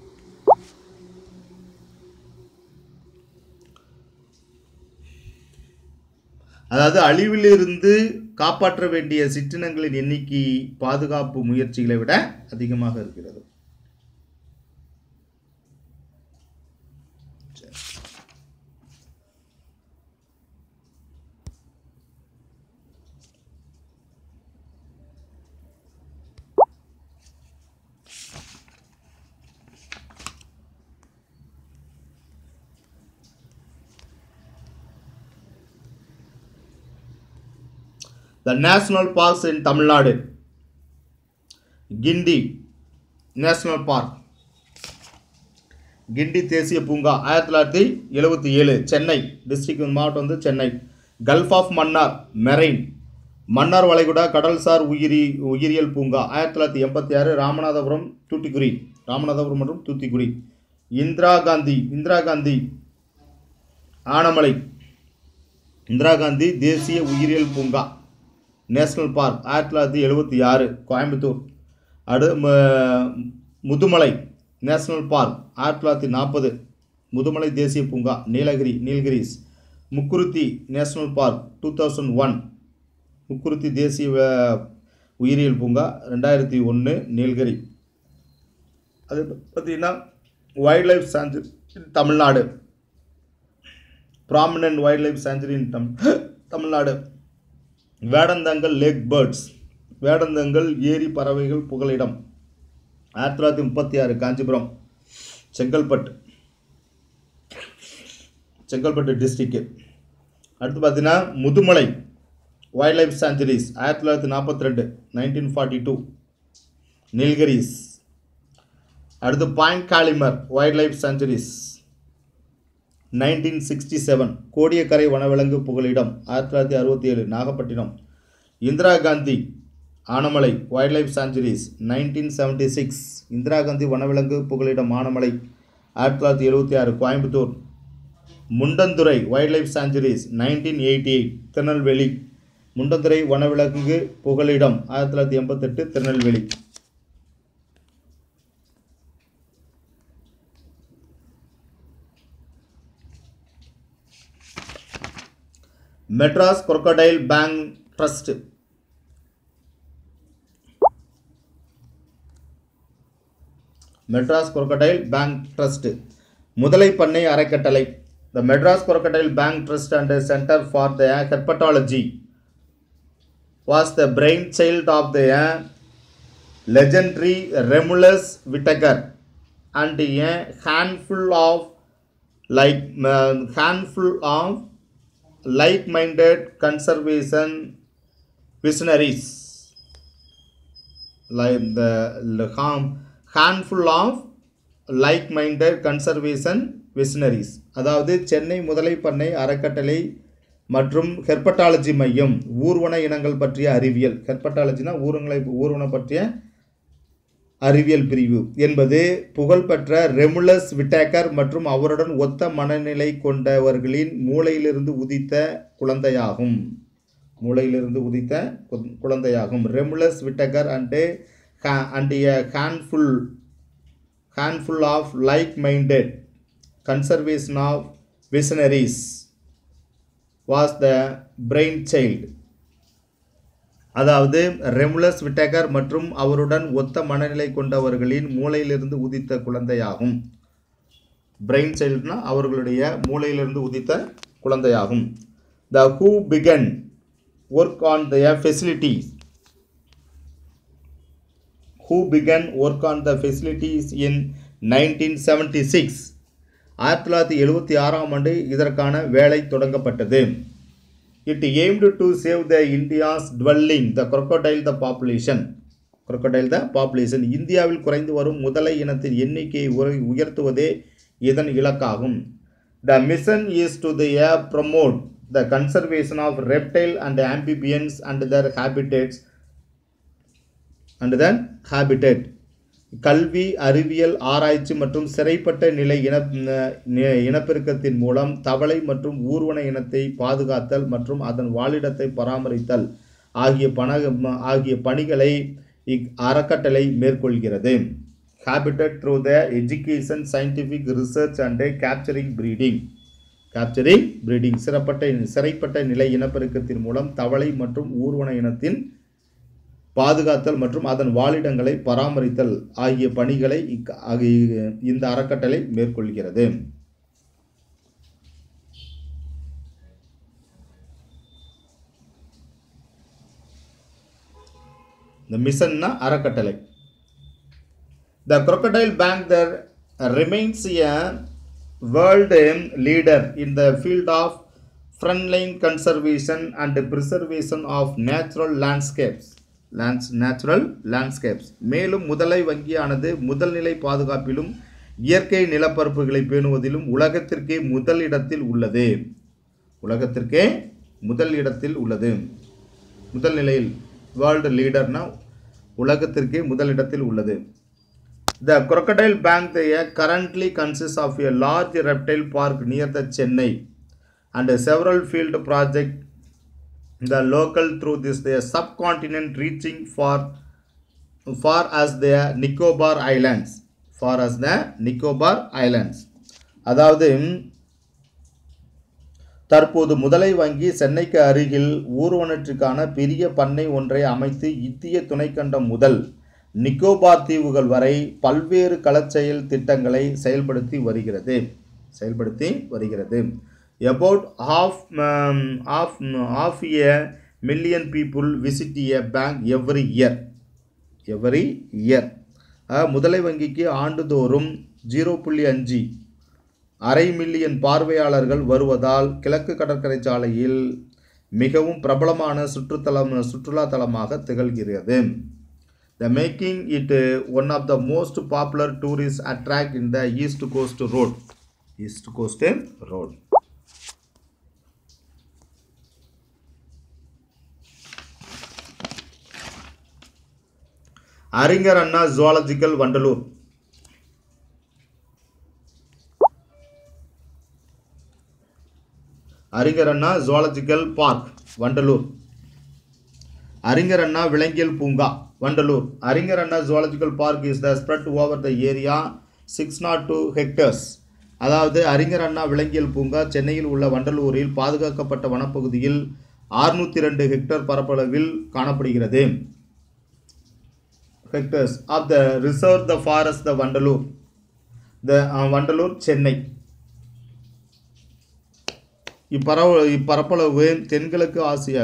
அதாவது அழிவிலிருந்து காப்பாற்ற வேண்டிய சிற்றினங்களின் எண்ணிக்கை பாதுகாப்பு முயற்சிகளை விட அதிகமாக இருக்கிறது the national parks in Tamil Nadu Guindy national park Guindy தேசிய பூங்கா ஆயிரத்தி தொள்ளாயிரத்தி எழுபத்தி ஏழு சென்னை டிஸ்ட்ரிக்ட் மாவட்டம் வந்து Chennai gulf of Mannar marine Mannar வளைகுடா கடல்சார் உயிரி உயிரியல் பூங்கா ஆயிரத்தி தொள்ளாயிரத்தி எண்பத்தி ஆறு ராமநாதபுரம் தூத்துக்குடி ராமநாதபுரம் மற்றும் தூத்துக்குடி இந்திரா காந்தி இந்திரா காந்தி ஆனமலை இந்திரா காந்தி தேசிய உயிரியல் பூங்கா நேஷனல் பார்க் ஆயிரத்தி தொள்ளாயிரத்தி எழுபத்தி ஆறு கோயம்புத்தூர் அடு ம- முதுமலை நேஷனல் பார்க் ஆயிரத்தி தொள்ளாயிரத்தி நாற்பது முதுமலை தேசிய பூங்கா Nilgiri Nilgiris Mukurthi national park two thousand one Mukurthi தேசிய வ- உயிரியல் பூங்கா ரெண்டாயிரத்தி ஒன்று நீலகிரி அது பார்த்தீங்கன்னா wild life sanctuary Tamil Nadu prominent wild life sanctuary in தம் தமிழ்நாடு வேடந்தங்கல் லேக் பேர்ட்ஸ் வேடந்தங்கல் ஏரி பறவைகள் புகலிடம் ஆயிரத்தி தொள்ளாயிரத்தி முப்பத்தி ஆறு காஞ்சிபுரம் செங்கல்பட்டு செங்கல்பட்டு டிஸ்ட்ரிக்ட் அடுத்து பார்த்தீங்கன்னா முதுமலை வைல்ட் லைஃப் சான்ச்சுரிஸ் ஆயிரத்தி தொள்ளாயிரத்தி நாற்பத்தி ரெண்டு நைன்டீன் ஃபார்ட்டி டூ நீல்கிரிஸ் அடுத்து point Calimere wild life sanctuaries nineteen sixty seven Kodiakkarai வனவிலங்கு புகலிடம் ஆயிரத்தி தொள்ளாயிரத்தி அறுபத்தி ஏழு Nagapattinam Indira Gandhi Anamalai wild life sanctuaries nineteen seventy six Indira Gandhi வனவிலங்கு புகலிடம் ஆனமலை ஆயிரத்தி தொள்ளாயிரத்தி எழுபத்தி ஆறு Coimbatore Mundanthurai wild life sanctuaries nineteen eighty eight Tirunelveli Mundanthurai வனவிலங்கு புகலிடம் ஆயிரத்தி தொள்ளாயிரத்தி எண்பத்தெட்டு Tirunelveli Madras crocodile bank trust Madras crocodile bank trust முதலை பண்ணை அறக்கட்டளை the Madras crocodile bank trust and centre for the herpetology was the brainchild of the legendary Remulus Whittaker and a handful of like uh, handful of like-minded conservation visionaries like the, the ham- handful of like-minded conservation visionaries அதாவது சென்னை முதலை பண்ணை அறக்கட்டளை மற்றும் herpetology மையம் ஊர்வன இனங்கள் பற்றிய அறிவியல் ஹெர்பட்டாலஜினா ஊருங்களை ஊர்வன பற்றிய அறிவியல் பிரிவு என்பது புகழ்பெற்ற ரெமுலஸ் விட்டேக்கர் மற்றும் அவருடன் ஒத்த மனநிலை கொண்டவர்களின் மூளையிலிருந்து உதித்த குழந்தையாகும் மூளையிலிருந்து உதித்த கு- குழந்தையாகும் Romulus Whitaker and and a handful handful of like-minded conservation of visionaries was the brainchild அதாவது ரெமுலஸ் விட்டகர் மற்றும் அவருடன் ஒத்த மனநிலை கொண்டவர்களின் மூளையிலிருந்து உதித்த குழந்தையாகும் பிரெயின் சைல்டுனா அவர்களுடைய மூளையிலிருந்து உதித்த குழந்தையாகும் the who began work on the facilities who began work on the facilities in 1976 ஆயிரத்தி தொள்ளாயிரத்தி எழுபத்தி ஆறாம் ஆண்டு இதற்கான வேலை தொடங்கப்பட்டது it aimed to save the India's dwelling the crocodile the population crocodile the population இந்தியாவில் குறைந்து வரும் முதலை இனத்தின் எண்ணிக்கையை உரை- உயர்த்துவதே இதன் இலக்காகும் the mission is to the promote the conservation of reptile and amphibians and their habitats and then habitat கல்வி அறிவியல் ஆராய்ச்சி மற்றும் சிறைப்பட்ட நிலை இன நி- இனப்பெருக்கத்தின் மூலம் தவளை மற்றும் ஊர்வன இனத்தை பாதுகாத்தல் மற்றும் அதன் வாழிடத்தை பராமரித்தல் ஆகிய பண ஆகிய பணிகளை இக் அறக்கட்டளை மேற்கொள்கிறது habitat through the education scientific research and capturing breeding capturing breeding சிறப்பட்ட சிறைப்பட்ட நிலை இனப்பெருக்கத்தின் மூலம் தவளை மற்றும் ஊர்வன இனத்தின் பாதுகாத்தல் மற்றும் அதன் வாழிடங்களை பராமரித்தல் ஆகிய பணிகளை இக்- ஆகிய இந்த அறக்கட்டளை மேற்கொள்கிறது இந்த மிஷன்னா அறக்கட்டளை த crocodile bank there remains a world leader in the field of frontline conservation and preservation of natural landscapes lands natural landscapes மேலும் முதலை வங்கியானது முதல்நிலை பாதுகாப்பிலும் இயற்கை நிலப்பரப்புகளை பேணுவதிலும் உலகத்திற்கே முதல் இடத்தில் உள்ளது உலகத்திற்கே முதல் இடத்தில் உள்ளது முதல் நிலையில் வேர்ல்டு லீடர்னா உலகத்திற்கே முதல் இடத்தில் உள்ளது The Crocodile Bank there currently consists of a large reptile park near the Chennai and several field projects the local through this the subcontinent reaching far far as the Nicobar Islands far as the Nicobar Islands அதாவது தற்போது முதலை வங்கி சென்னைக்கு அருகில் ஊர்வனற்றுக்கான பெரிய பண்ணை ஒன்றை அமைத்து இந்திய துணைக்கண்டம் முதல் நிக்கோபார் தீவுகள் வரை பல்வேறு களச்செயல் திட்டங்களை செயல்படுத்தி வருகிறது செயல்படுத்தி வருகிறது about half um, half half a million people visit a bank every year every year முதலை வங்கிக்கு ஆண்டுதோறும் ஜீரோ புள்ளி அஞ்சு அரை மில்லியன் பார்வையாளர்கள் வருவதால் கிழக்கு கடற்கரை சாலையில் மிகவும் பிரபலமான சுற்றுத்தலம் சுற்றுலா தலமாக திகழ்கிறது the making it one of the most popular tourist attract in the east coast road east coast road Arignar Anna zoological Vandalur Arignar Anna zoological park Vandalur Arignar அண்ணா விலங்கியல் பூங்கா Vandalur Arignar Anna zoological park is the spread over the area six naught two hectares அதாவது அறிஞர் அண்ணா விலங்கியல் பூங்கா சென்னையில் உள்ள வண்டலூரில் பாதுகாக்கப்பட்ட வனப்பகுதியில் அறுநூத்தி ரெண்டு ஹெக்டேர் பரப்பளவில் காணப்படுகிறது hectares of the reserve the forest the Vandalur the Vandalur Chennai இப்பரவ இப்பரப்பளவு தென்கிழக்கு ஆசியா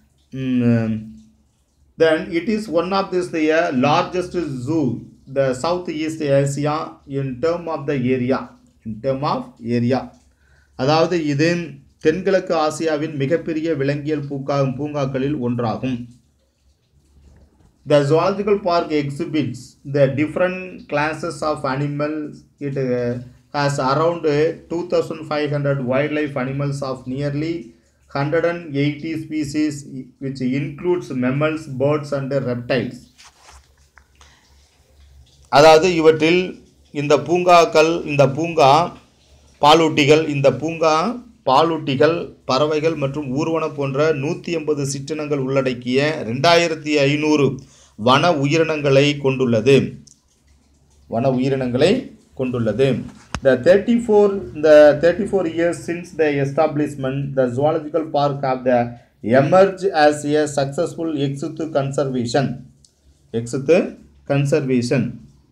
தென் it is one of this the largest zoo the south east Asia in term of the area in term of area அதாவது இது தென்கிழக்கு ஆசியாவின் மிகப்பெரிய விலங்கியல் பூங்கா பூங்காக்களில் ஒன்றாகும் The zoological park exhibits the different classes of animals. It uh, has around uh, 2,500 wildlife animals of nearly 180 species, which includes mammals, birds, and reptiles. அதாவது இவற்றில் இந்த பூங்காக்கள் இந்த பூங்கா பாலூட்டிகள் இந்த பூங்கா பாலூட்டிகள் பறவைகள் மற்றும் ஊர்வன போன்ற நூற்றி எண்பது சிற்றினங்கள் உள்ளடக்கிய ரெண்டாயிரத்தி ஐநூறு வன உயிரினங்களை கொண்டுள்ளது வன உயிரினங்களை கொண்டுள்ளது The 34 the 34 years since the establishment, the zoological park have the emerged as a successful exit conservation. Exit conservation.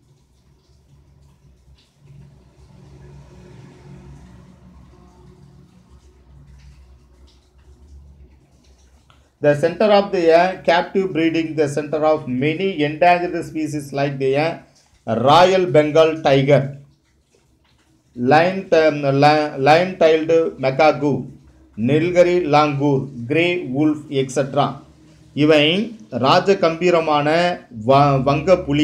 The center of the uh, captive breeding, the center of many endangered species like the uh, Royal Bengal tiger, lion, um, li- lion-tailed macaque, Nilgiri langur grey wolf extra இவை ராஜ கம்பீரமான வ வங்க புலி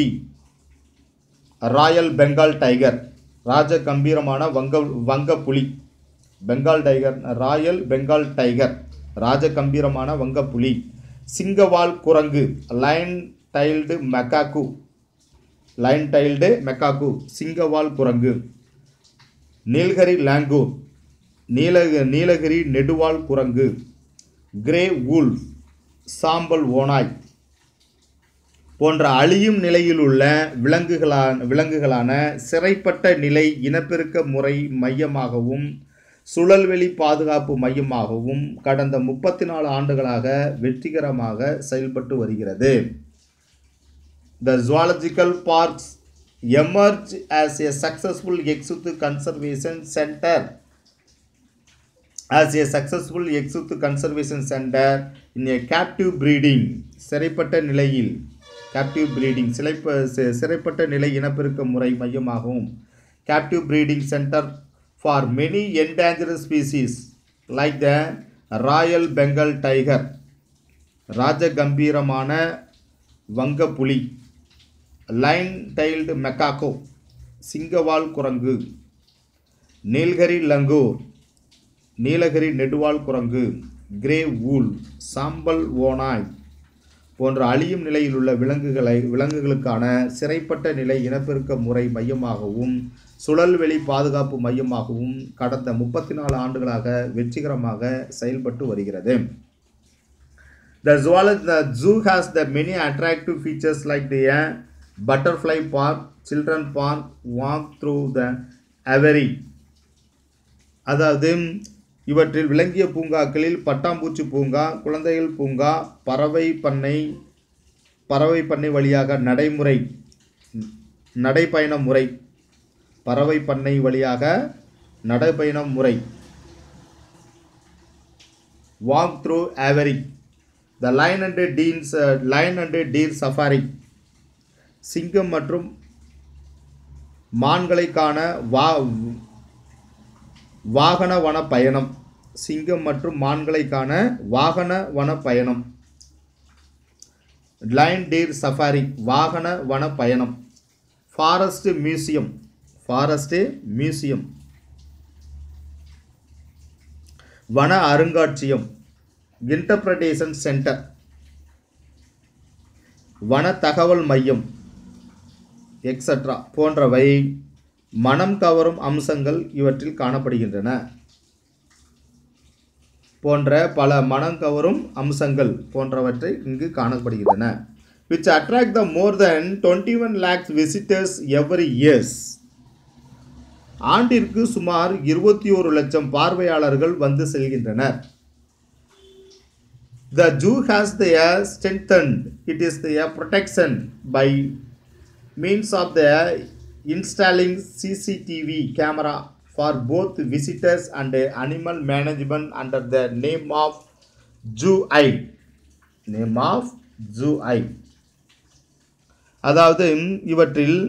Royal Bengal tiger ராஜ கம்பீரமான வங்க வங்க புலி Bengal tiger royal Bengal tiger ராஜ கம்பீரமான வங்க புலி சிங்கவால் குரங்கு lion tailed macaque lion tailed macaque சிங்கவால் குரங்கு நீல்கரி லாங்கூர் நீலக நீலகிரி நெடுவால் குரங்கு கிரே வூல்ஃப் சாம்பல் ஓனாய் போன்ற அழியும் நிலையில் உள்ள விலங்குகளான விலங்குகளான சிறைப்பட்ட நிலை இனப்பெருக்க முறை மையமாகவும் சுழல்வெளி பாதுகாப்பு மையமாகவும் கடந்த முப்பத்தி நாலு ஆண்டுகளாக வெற்றிகரமாக செயல்பட்டு வருகிறது The zoological parks emerge as a successful exit conservation center as a successful exit conservation center in a captive breeding சிறைப்பட்ட நிலையில் captive breeding சிலைப்ப சி- சிறைப்பட்ட நிலை இனப்பெருக்க முறை மையமாகவும் captive breeding center for many endangered species like the royal bengal tiger ராஜகம்பீரமான வங்கப்புலி லைன் டைல்டு மெக்காக்கோ சிங்கவால் குரங்கு நீல்கரி லங்கூர் நீலகிரி நெடுவால் குரங்கு கிரே வூல் சாம்பல் ஓனாய் போன்ற அழியும் நிலையில் உள்ள விலங்குகளை விலங்குகளுக்கான சிறைப்பட்ட நிலை இனப்பெருக்க முறை மையமாகவும் சுழல்வெளி பாதுகாப்பு மையமாகவும் கடந்த முப்பத்தி நாலு ஆண்டுகளாக வெற்றிகரமாக செயல்பட்டு வருகிறது The zoology, the zoo has the many attractive features like the uh, butterfly park, children park, walk through the aviary. அதாவது இவற்றில் விளங்கிய பூங்காக்களில் பட்டாம்பூச்சி பூங்கா குழந்தைகள் பூங்கா பறவை பண்ணை பறவை பண்ணை வழியாக நடைமுறை நடைப்பயண முறை பறவை பண்ணை வழியாக நடைப்பயண முறை walk through aviary the lion and teens lion and deer safari சிங்கம் மற்றும் மான்களை காண வா வாகன வன பயணம் சிங்கம் மற்றும் மான்களை காண வாகன வன பயணம் லைன் டீர் சஃபாரி வாகன வன பயணம் ஃபாரஸ்ட் மியூசியம் ஃபாரஸ்ட் மியூசியம் வன அருங்காட்சியம் இன்டர்பிரடேஷன் சென்டர் வன தகவல் மையம் எக்ஸட்ரா போன்றவை மனம் கவரும் அம்சங்கள் இவற்றில் காணப்படுகின்றன போன்ற பல மனம் கவரும் அம்சங்கள் போன்றவற்றை இங்கு காணப்படுகின்றன which attract the more than 21 lakhs visitors every years ஆண்டிற்கு சுமார் இருபத்தி ஒரு லட்சம் பார்வையாளர்கள் வந்து செல்கின்றனர் The zoo has the strengthened, it is the protection by means of the installing CCTV camera for both visitors and animal management under the name of Zoo Eye. Name of Zoo Eye. அதாவது இவற்றில்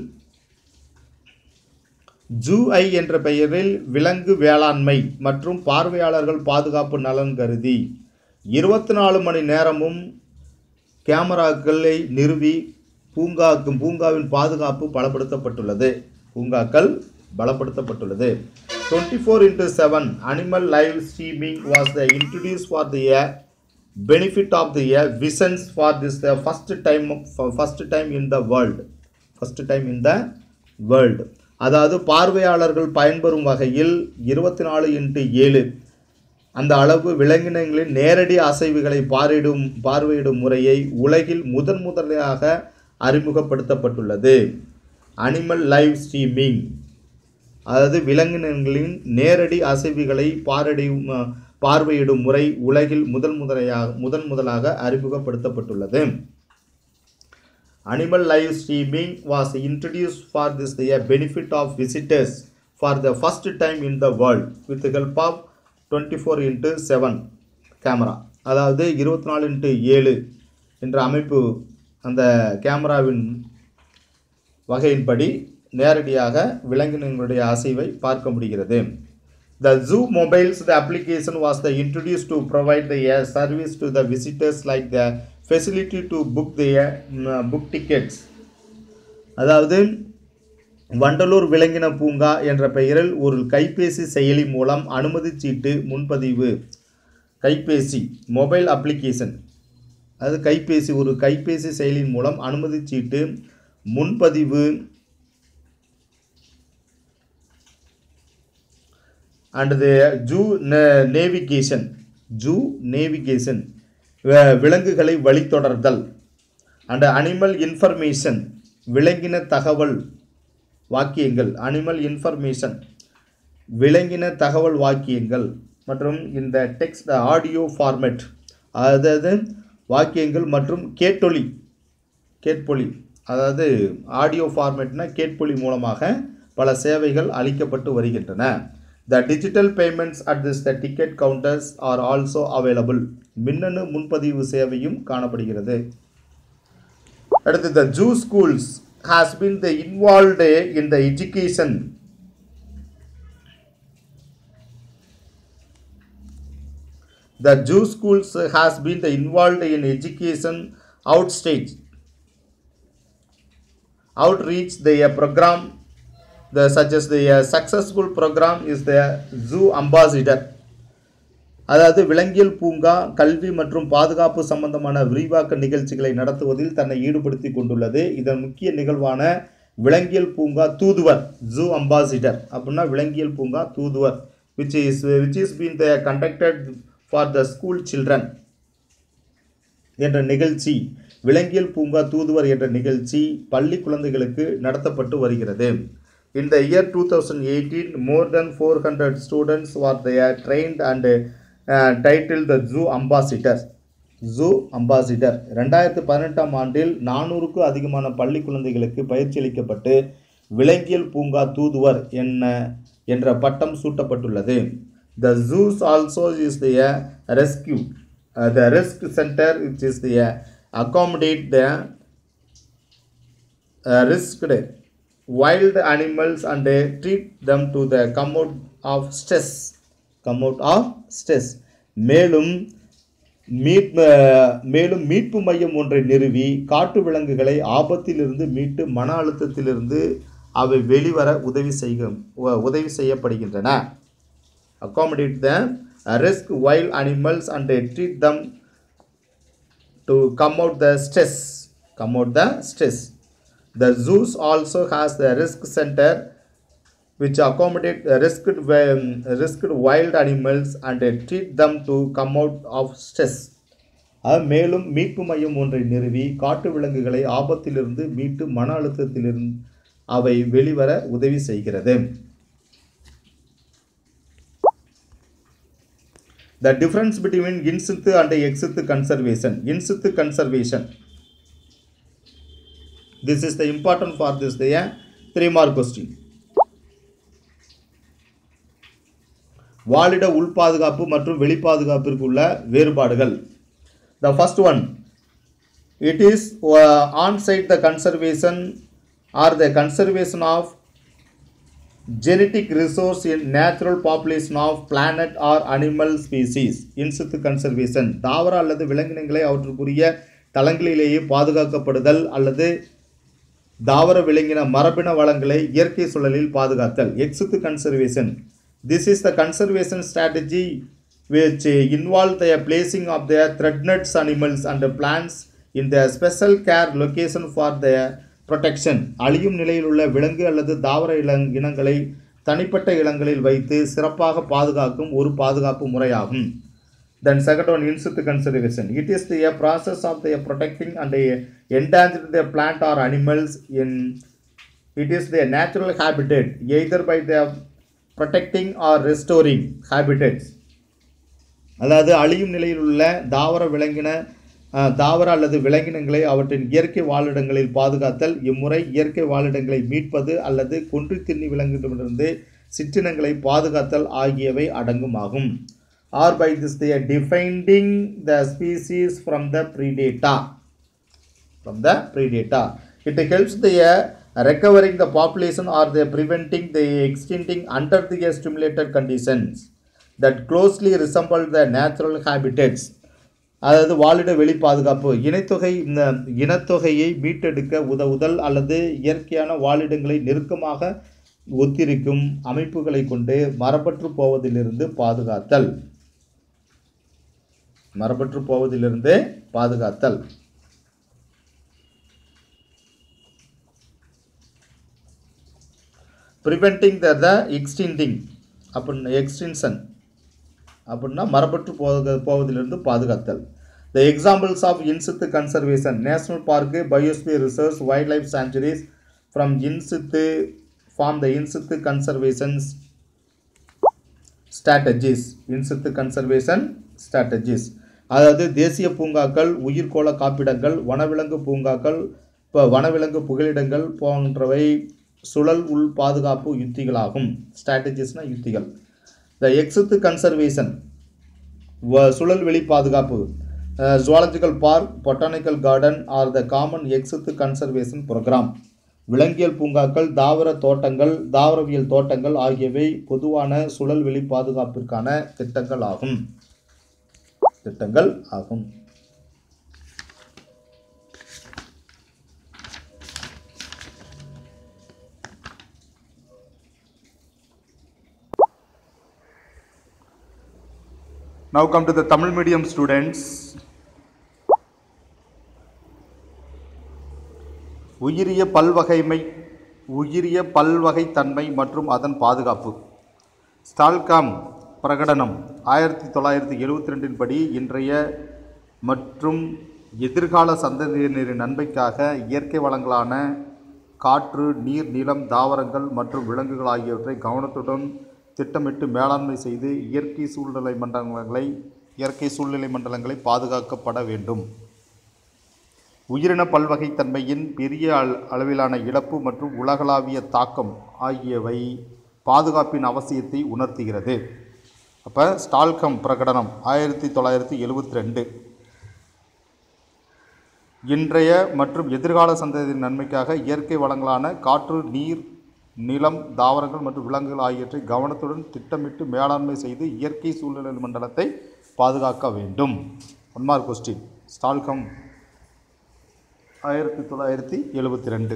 zoo ஐ என்ற பெயரில் விலங்கு வேளாண்மை மற்றும் பார்வையாளர்கள் பாதுகாப்பு நலன் கருதி இருபத்தி நாலு மணி நேரமும் கேமராக்களை நிறுவி பூங்காக்கும் பூங்காவின் பாதுகாப்பு பலப்படுத்தப்பட்டுள்ளது பூங்காக்கள் பலப்படுத்தப்பட்டுள்ளது twenty four into seven animal live streaming was the introduce for the benefit of the visitors for this the first time first time in the world first time in the world அதாவது பார்வையாளர்கள் பயன்பெறும் வகையில் இருபத்தி நாலு into ஏழு அந்த அளவு விலங்கினங்களின் நேரடி அசைவுகளை பார்வையிடும் பார்வையிடும் முறையை உலகில் முதன் முதலாக அறிமுகப்படுத்தப்பட்டுள்ளது அனிமல் லைவ் ஸ்ட்ரீமிங் அதாவது விலங்கினங்களின் நேரடி அசைவுகளை பார்வையிடும் பார்வையிடும் முறை உலகில் முதல் முதலையாக முதன் முதலாக அறிமுகப்படுத்தப்பட்டுள்ளது animal live streaming was introduce for this the benefit of visitors for the first time in the world with help of twenty four into seven camera அதாவது இருபத்தி நாலு இன்ட்டு ஏழு என்ற அமைப்பு அந்த கேமராவின் வகையின்படி நேரடியாக விலங்கினங்களுடைய அசைவை பார்க்க முடிகிறது the zoo mobiles the application was the introduce to provide the service to the visitors like the facility to book the book tickets அதாவது வண்டலூர் விலங்கின பூங்கா என்ற பெயரில் ஒரு கைபேசி செயலி மூலம் அனுமதி சீட்டு முன்பதிவு கைபேசி மொபைல் அப்ளிகேஷன் அது கைபேசி ஒரு கைபேசி செயலியின் மூலம் அனுமதி சீட்டு முன்பதிவு and the zoo navigation zoo navigation விலங்குகளை வழித்தொடர்தல் அண்ட் அனிமல் இன்ஃபர்மேஷன் விலங்கின தகவல் வாக்கியங்கள் அனிமல் இன்ஃபர்மேஷன் விலங்கின தகவல் வாக்கியங்கள் மற்றும் இந்த டெக்ஸ்ட் ஆடியோ ஃபார்மேட் அதாவது வாக்கியங்கள் மற்றும் கேட்டொலி கேட்பொலி அதாவது ஆடியோ ஃபார்மேட்னா கேட்பொலி மூலமாக பல சேவைகள் அளிக்கப்பட்டு வருகின்றன the digital payments at this the ticket counters are also available மின்னணு முன்பதிவு சேவையும் காணப்படுகிறது அடுத்து the zoo schools has been the involved in the education the jew schools has been the involved in education outstage outreach the program the such as the uh, successful program is the zoo ambassador அதாவது விலங்கியல் பூங்கா கல்வி மற்றும் பாதுகாப்பு சம்பந்தமான விரிவாக்க நிகழ்ச்சிகளை நடத்துவதில் தன்னை ஈடுபடுத்தி கொண்டுள்ளது இதன் முக்கிய நிகழ்வான விலங்கியல் பூங்கா தூதுவர் ஜூ அம்பாசிடர் அப்படின்னா விலங்கியல் பூங்கா தூதுவர் which is which is been the conducted for the school children என்ற நிகழ்ச்சி விலங்கியல் பூங்கா தூதுவர் என்ற நிகழ்ச்சி பள்ளி குழந்தைகளுக்கு நடத்தப்பட்டு வருகிறது In the year 2018, more than 400 students were there trained and uh, titled the Zoo Ambassador. Zoo ambassador ரெண்டாயிரத்து பதினெட்டாம் ஆண்டில் நானூறுக்கும் அதிகமான பள்ளி குழந்தைகளுக்கு பயிற்சி அளிக்கப்பட்டு விலங்கியல் பூங்கா தூதுவர் என்ன என்ற பட்டம் சூட்டப்பட்டுள்ளது the zoos also is the rescue the rescue centre which is the accommodate the uh, risked wild animals and uh, treat them to the come out of stress come out of stress மேலும் மீட் அஹ், மேலும் மீட்பு மையம் ஒன்றை நிறுவி காட்டு விலங்குகளை ஆபத்திலிருந்து மீட்டு மன அழுத்தத்திலிருந்து அவை வெளிவர உதவி செய்க உ- உதவி செய்யப்படுகின்றன accommodate the risk wild animals and uh, treat them to come out the stress come out the stress the zoos also has the risk center which accommodate the risked um, risked wild animals and uh, treat them to come out of stress அது மேலும் மீட்பு மையம் ஒன்றை நிறுவி காட்டு விலங்குகளை ஆபத்திலிருந்து மீட்டு மன அழுத்தத்திலிருந்து அவை வெளிவர உதவி செய்கிறது The difference between in-situ and ex-situ conservation. In-situ conservation. This is the important for this the uh, three mark question. வாழிட உள் பாதுகாப்பு மற்றும் வெளி பாதுகாப்பிற்கு உள்ள வேறுபாடுகள் the first one it is on site the conservation or the conservation of genetic resource in natural population of planet or animal species in situ conservation தாவர அல்லது விலங்கினங்களை அவற்றுக்குரிய தளங்களிலேயே பாதுகாக்கப்படுதல் அல்லது தாவர விலங்கின மரபின வளங்களை இயற்கை சூழலில் பாதுகாத்தல் ex situ conservation this is the conservation strategy which involve the placing of the threatened animals and plants in the special care location for the protection அழியும் நிலையில் உள்ள விலங்கு அல்லது தாவர இளங் இனங்களை தனிப்பட்ட இடங்களில் வைத்து சிறப்பாக பாதுகாக்கும் ஒரு பாதுகாப்பு முறையாகும் then second one in situ conservation it is the process of the protecting and endanger the plant or animals in it is the natural habitat either by the protecting or restoring habitats அதாவது அழியும் நிலையில் உள்ள தாவர விலங்கின அஹ், தாவர அல்லது விலங்கினங்களை அவற்றின் இயற்கை வாழிடங்களில் பாதுகாத்தல் இம்முறை இயற்கை வாழிடங்களை மீட்பது அல்லது கொன்று தின்னி விலங்கிடமிருந்து சிற்றினங்களை பாதுகாத்தல் ஆகியவை அடங்குமாகும் or by this they are defending the species from the predator from the predator. It helps the uh, recovering the population or the preventing the extincting under the stimulated conditions that closely resemble the natural habitats. அதாவது வாழிட வெளி பாதுகாப்பு இனத்தொகை இந்த இனத்தொகையை மீட்டெடுக்க உதவுதல் அல்லது இயற்கையான வாழிடங்களை நெருக்கமாக ஒத்திருக்கும் அமைப்புகளை கொண்டு மரபற்று போவதிலிருந்து பாதுகாத்தல் மரபற்று போவதிலிருந்து பாதுகாத்தல் ப்ரிவென்டிங் த த எக்ஸ்டிண்டிங் அப்படின்னா எக்ஸ்டின்ஷன் அப்படின்னா மரபற்று போக போவதிலிருந்து பாதுகாத்தல் the examples of in situ conservation national park biosphere research wild life sanctuaries from in situ form the in situ conservations strategies in situ conservation strategies அதாவது தேசிய பூங்காக்கள் உயிர்கோள காப்பிடங்கள் வனவிலங்கு பூங்காக்கள் இப்போ வனவிலங்கு புகலிடங்கள் போன்றவை சுழல் உள் பாதுகாப்பு யுத்திகளாகும் ஸ்ட்ராட்டஜிஸ்னா யுத்திகள் த எக்ஸித்து கன்சர்வேஷன் சுழல் வெளி பாதுகாப்பு zoological park botanical garden or the common ex situ conservation programme விலங்கியல் பூங்காக்கள் தாவர தோட்டங்கள் தாவரவியல் தோட்டங்கள் ஆகியவை பொதுவான சுழல் வெளி பாதுகாப்பிற்கான திட்டங்கள் ஆகும் திட்டங்கள் ஆகும் Now come to the Tamil medium students. உயிரிய பல்வகைமை உயிரிய பல்வகைத்தன்மை மற்றும் அதன் பாதுகாப்பு ஸ்டால்காம் பிரகடனம் ஆயிரத்தி தொள்ளாயிரத்தி எழுபத்தி ரெண்டின் படி இன்றைய மற்றும் எதிர்கால சந்ததியினரின் நன்மைக்காக இயற்கை வளங்களான காற்று நீர் நிலம் தாவரங்கள் மற்றும் விலங்குகள் ஆகியவற்றை கவனத்துடன் திட்டமிட்டு மேலாண்மை செய்து இயற்கை சூழ்நிலை மண்டலங்களை இயற்கை சூழ்நிலை மண்டலங்களை பாதுகாக்கப்பட வேண்டும் உயிரின பல்வகைத்தன்மையின் பெரிய அள- அளவிலான இழப்பு மற்றும் உலகளாவிய தாக்கம் ஆகியவை பாதுகாப்பின் அவசியத்தை உணர்த்துகிறது அப்போ ஸ்டால்கம் பிரகடனம் ஆயிரத்தி தொள்ளாயிரத்தி எழுபத்தி ரெண்டு இன்றைய மற்றும் எதிர்கால சந்ததியின் நன்மைக்காக இயற்கை வளங்களான காற்று நீர் நிலம் தாவரங்கள் மற்றும் விலங்குகள் ஆகியவற்றை கவனத்துடன் திட்டமிட்டு மேலாண்மை செய்து இயற்கை சூழ்நிலை மண்டலத்தை பாதுகாக்க வேண்டும் ஒன் மார்க் கொஸ்டின் ஸ்டால்கம் ஆயிரத்தி தொள்ளாயிரத்தி எழுபத்தி ரெண்டு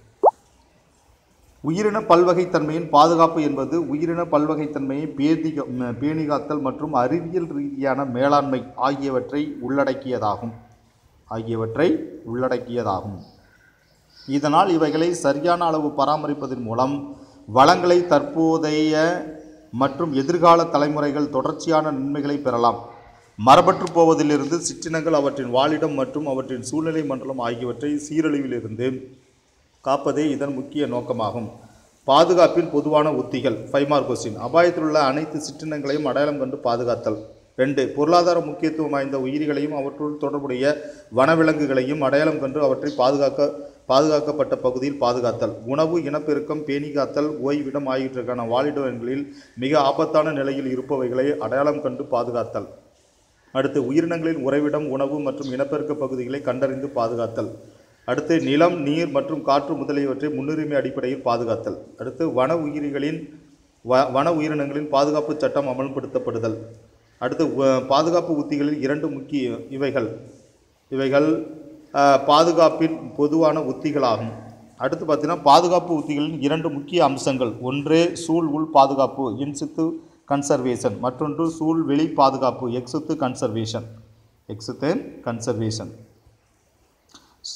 உயிரின பல்வகைத்தன்மையின் பாதுகாப்பு என்பது உயிரின பல்வகைத்தன்மையை பேதிக ம- பேணிகாத்தல் மற்றும் அறிவியல் ரீதியான மேலாண்மை ஆகியவற்றை உள்ளடக்கியதாகும் ஆகியவற்றை உள்ளடக்கியதாகும் இதனால் இவைகளை சரியான அளவு பராமரிப்பதன் மூலம் வளங்களை தற்போதைய மற்றும் எதிர்கால தலைமுறைகள் தொடர்ச்சியான நன்மைகளை பெறலாம் மரபற்று போவதிலிருந்து சிற்றினங்கள் அவற்றின் வாழிடம் மற்றும் அவற்றின் சூழ்நிலை மண்டலம் ஆகியவற்றை சீரழிவிலிருந்து காப்பதே இதன் முக்கிய நோக்கமாகும் பாதுகாப்பின் பொதுவான உத்திகள் ஃபைவ் மார்க் கொஸ்டின் அபாயத்தில் உள்ள அனைத்து சிற்றினங்களையும் அடையாளம் கண்டு பாதுகாத்தல் ரெண்டு பொருளாதார முக்கியத்துவம் வாய்ந்த உயிரிகளையும் அவற்றுள் தொடர்புடைய வனவிலங்குகளையும் அடையாளம் கண்டு அவற்றை பாதுகாக்க பாதுகாக்கப்பட்ட பகுதியில் பாதுகாத்தல் உணவு இனப்பெருக்கம் பேணிகாத்தல் ஓய்விடம் ஆகியவற்றுக்கான வாழிடங்களில் மிக ஆபத்தான நிலையில் இருப்பவைகளை அடையாளம் கண்டு பாதுகாத்தல் அடுத்து உயிரினங்களின் உறைவிடம் உணவு மற்றும் இனப்பெருக்க பகுதிகளை கண்டறிந்து பாதுகாத்தல் அடுத்து நிலம் நீர் மற்றும் காற்று முதலியவற்றை முன்னுரிமை அடிப்படையில் பாதுகாத்தல் அடுத்து வன உயிரிகளின் வ வன உயிரினங்களின் பாதுகாப்பு சட்டம் அமல்படுத்தப்படுதல் அடுத்து வ- பாதுகாப்பு உத்திகளில் இரண்டு முக்கிய இவைகள் இவைகள் அஹ், பாதுகாப்பின் பொதுவான உத்திகளாகும் அடுத்து பார்த்தீங்கன்னா பாதுகாப்பு உத்திகளின் இரண்டு முக்கிய அம்சங்கள் ஒன்று சூழ் உள் பாதுகாப்பு இன்சித்து கன்சர்வேஷன் மற்றொன்று சூழ் வெளி பாதுகாப்பு எக்ஸுத்து கன்சர்வேஷன் எக்ஸுத்து கன்சர்வேஷன்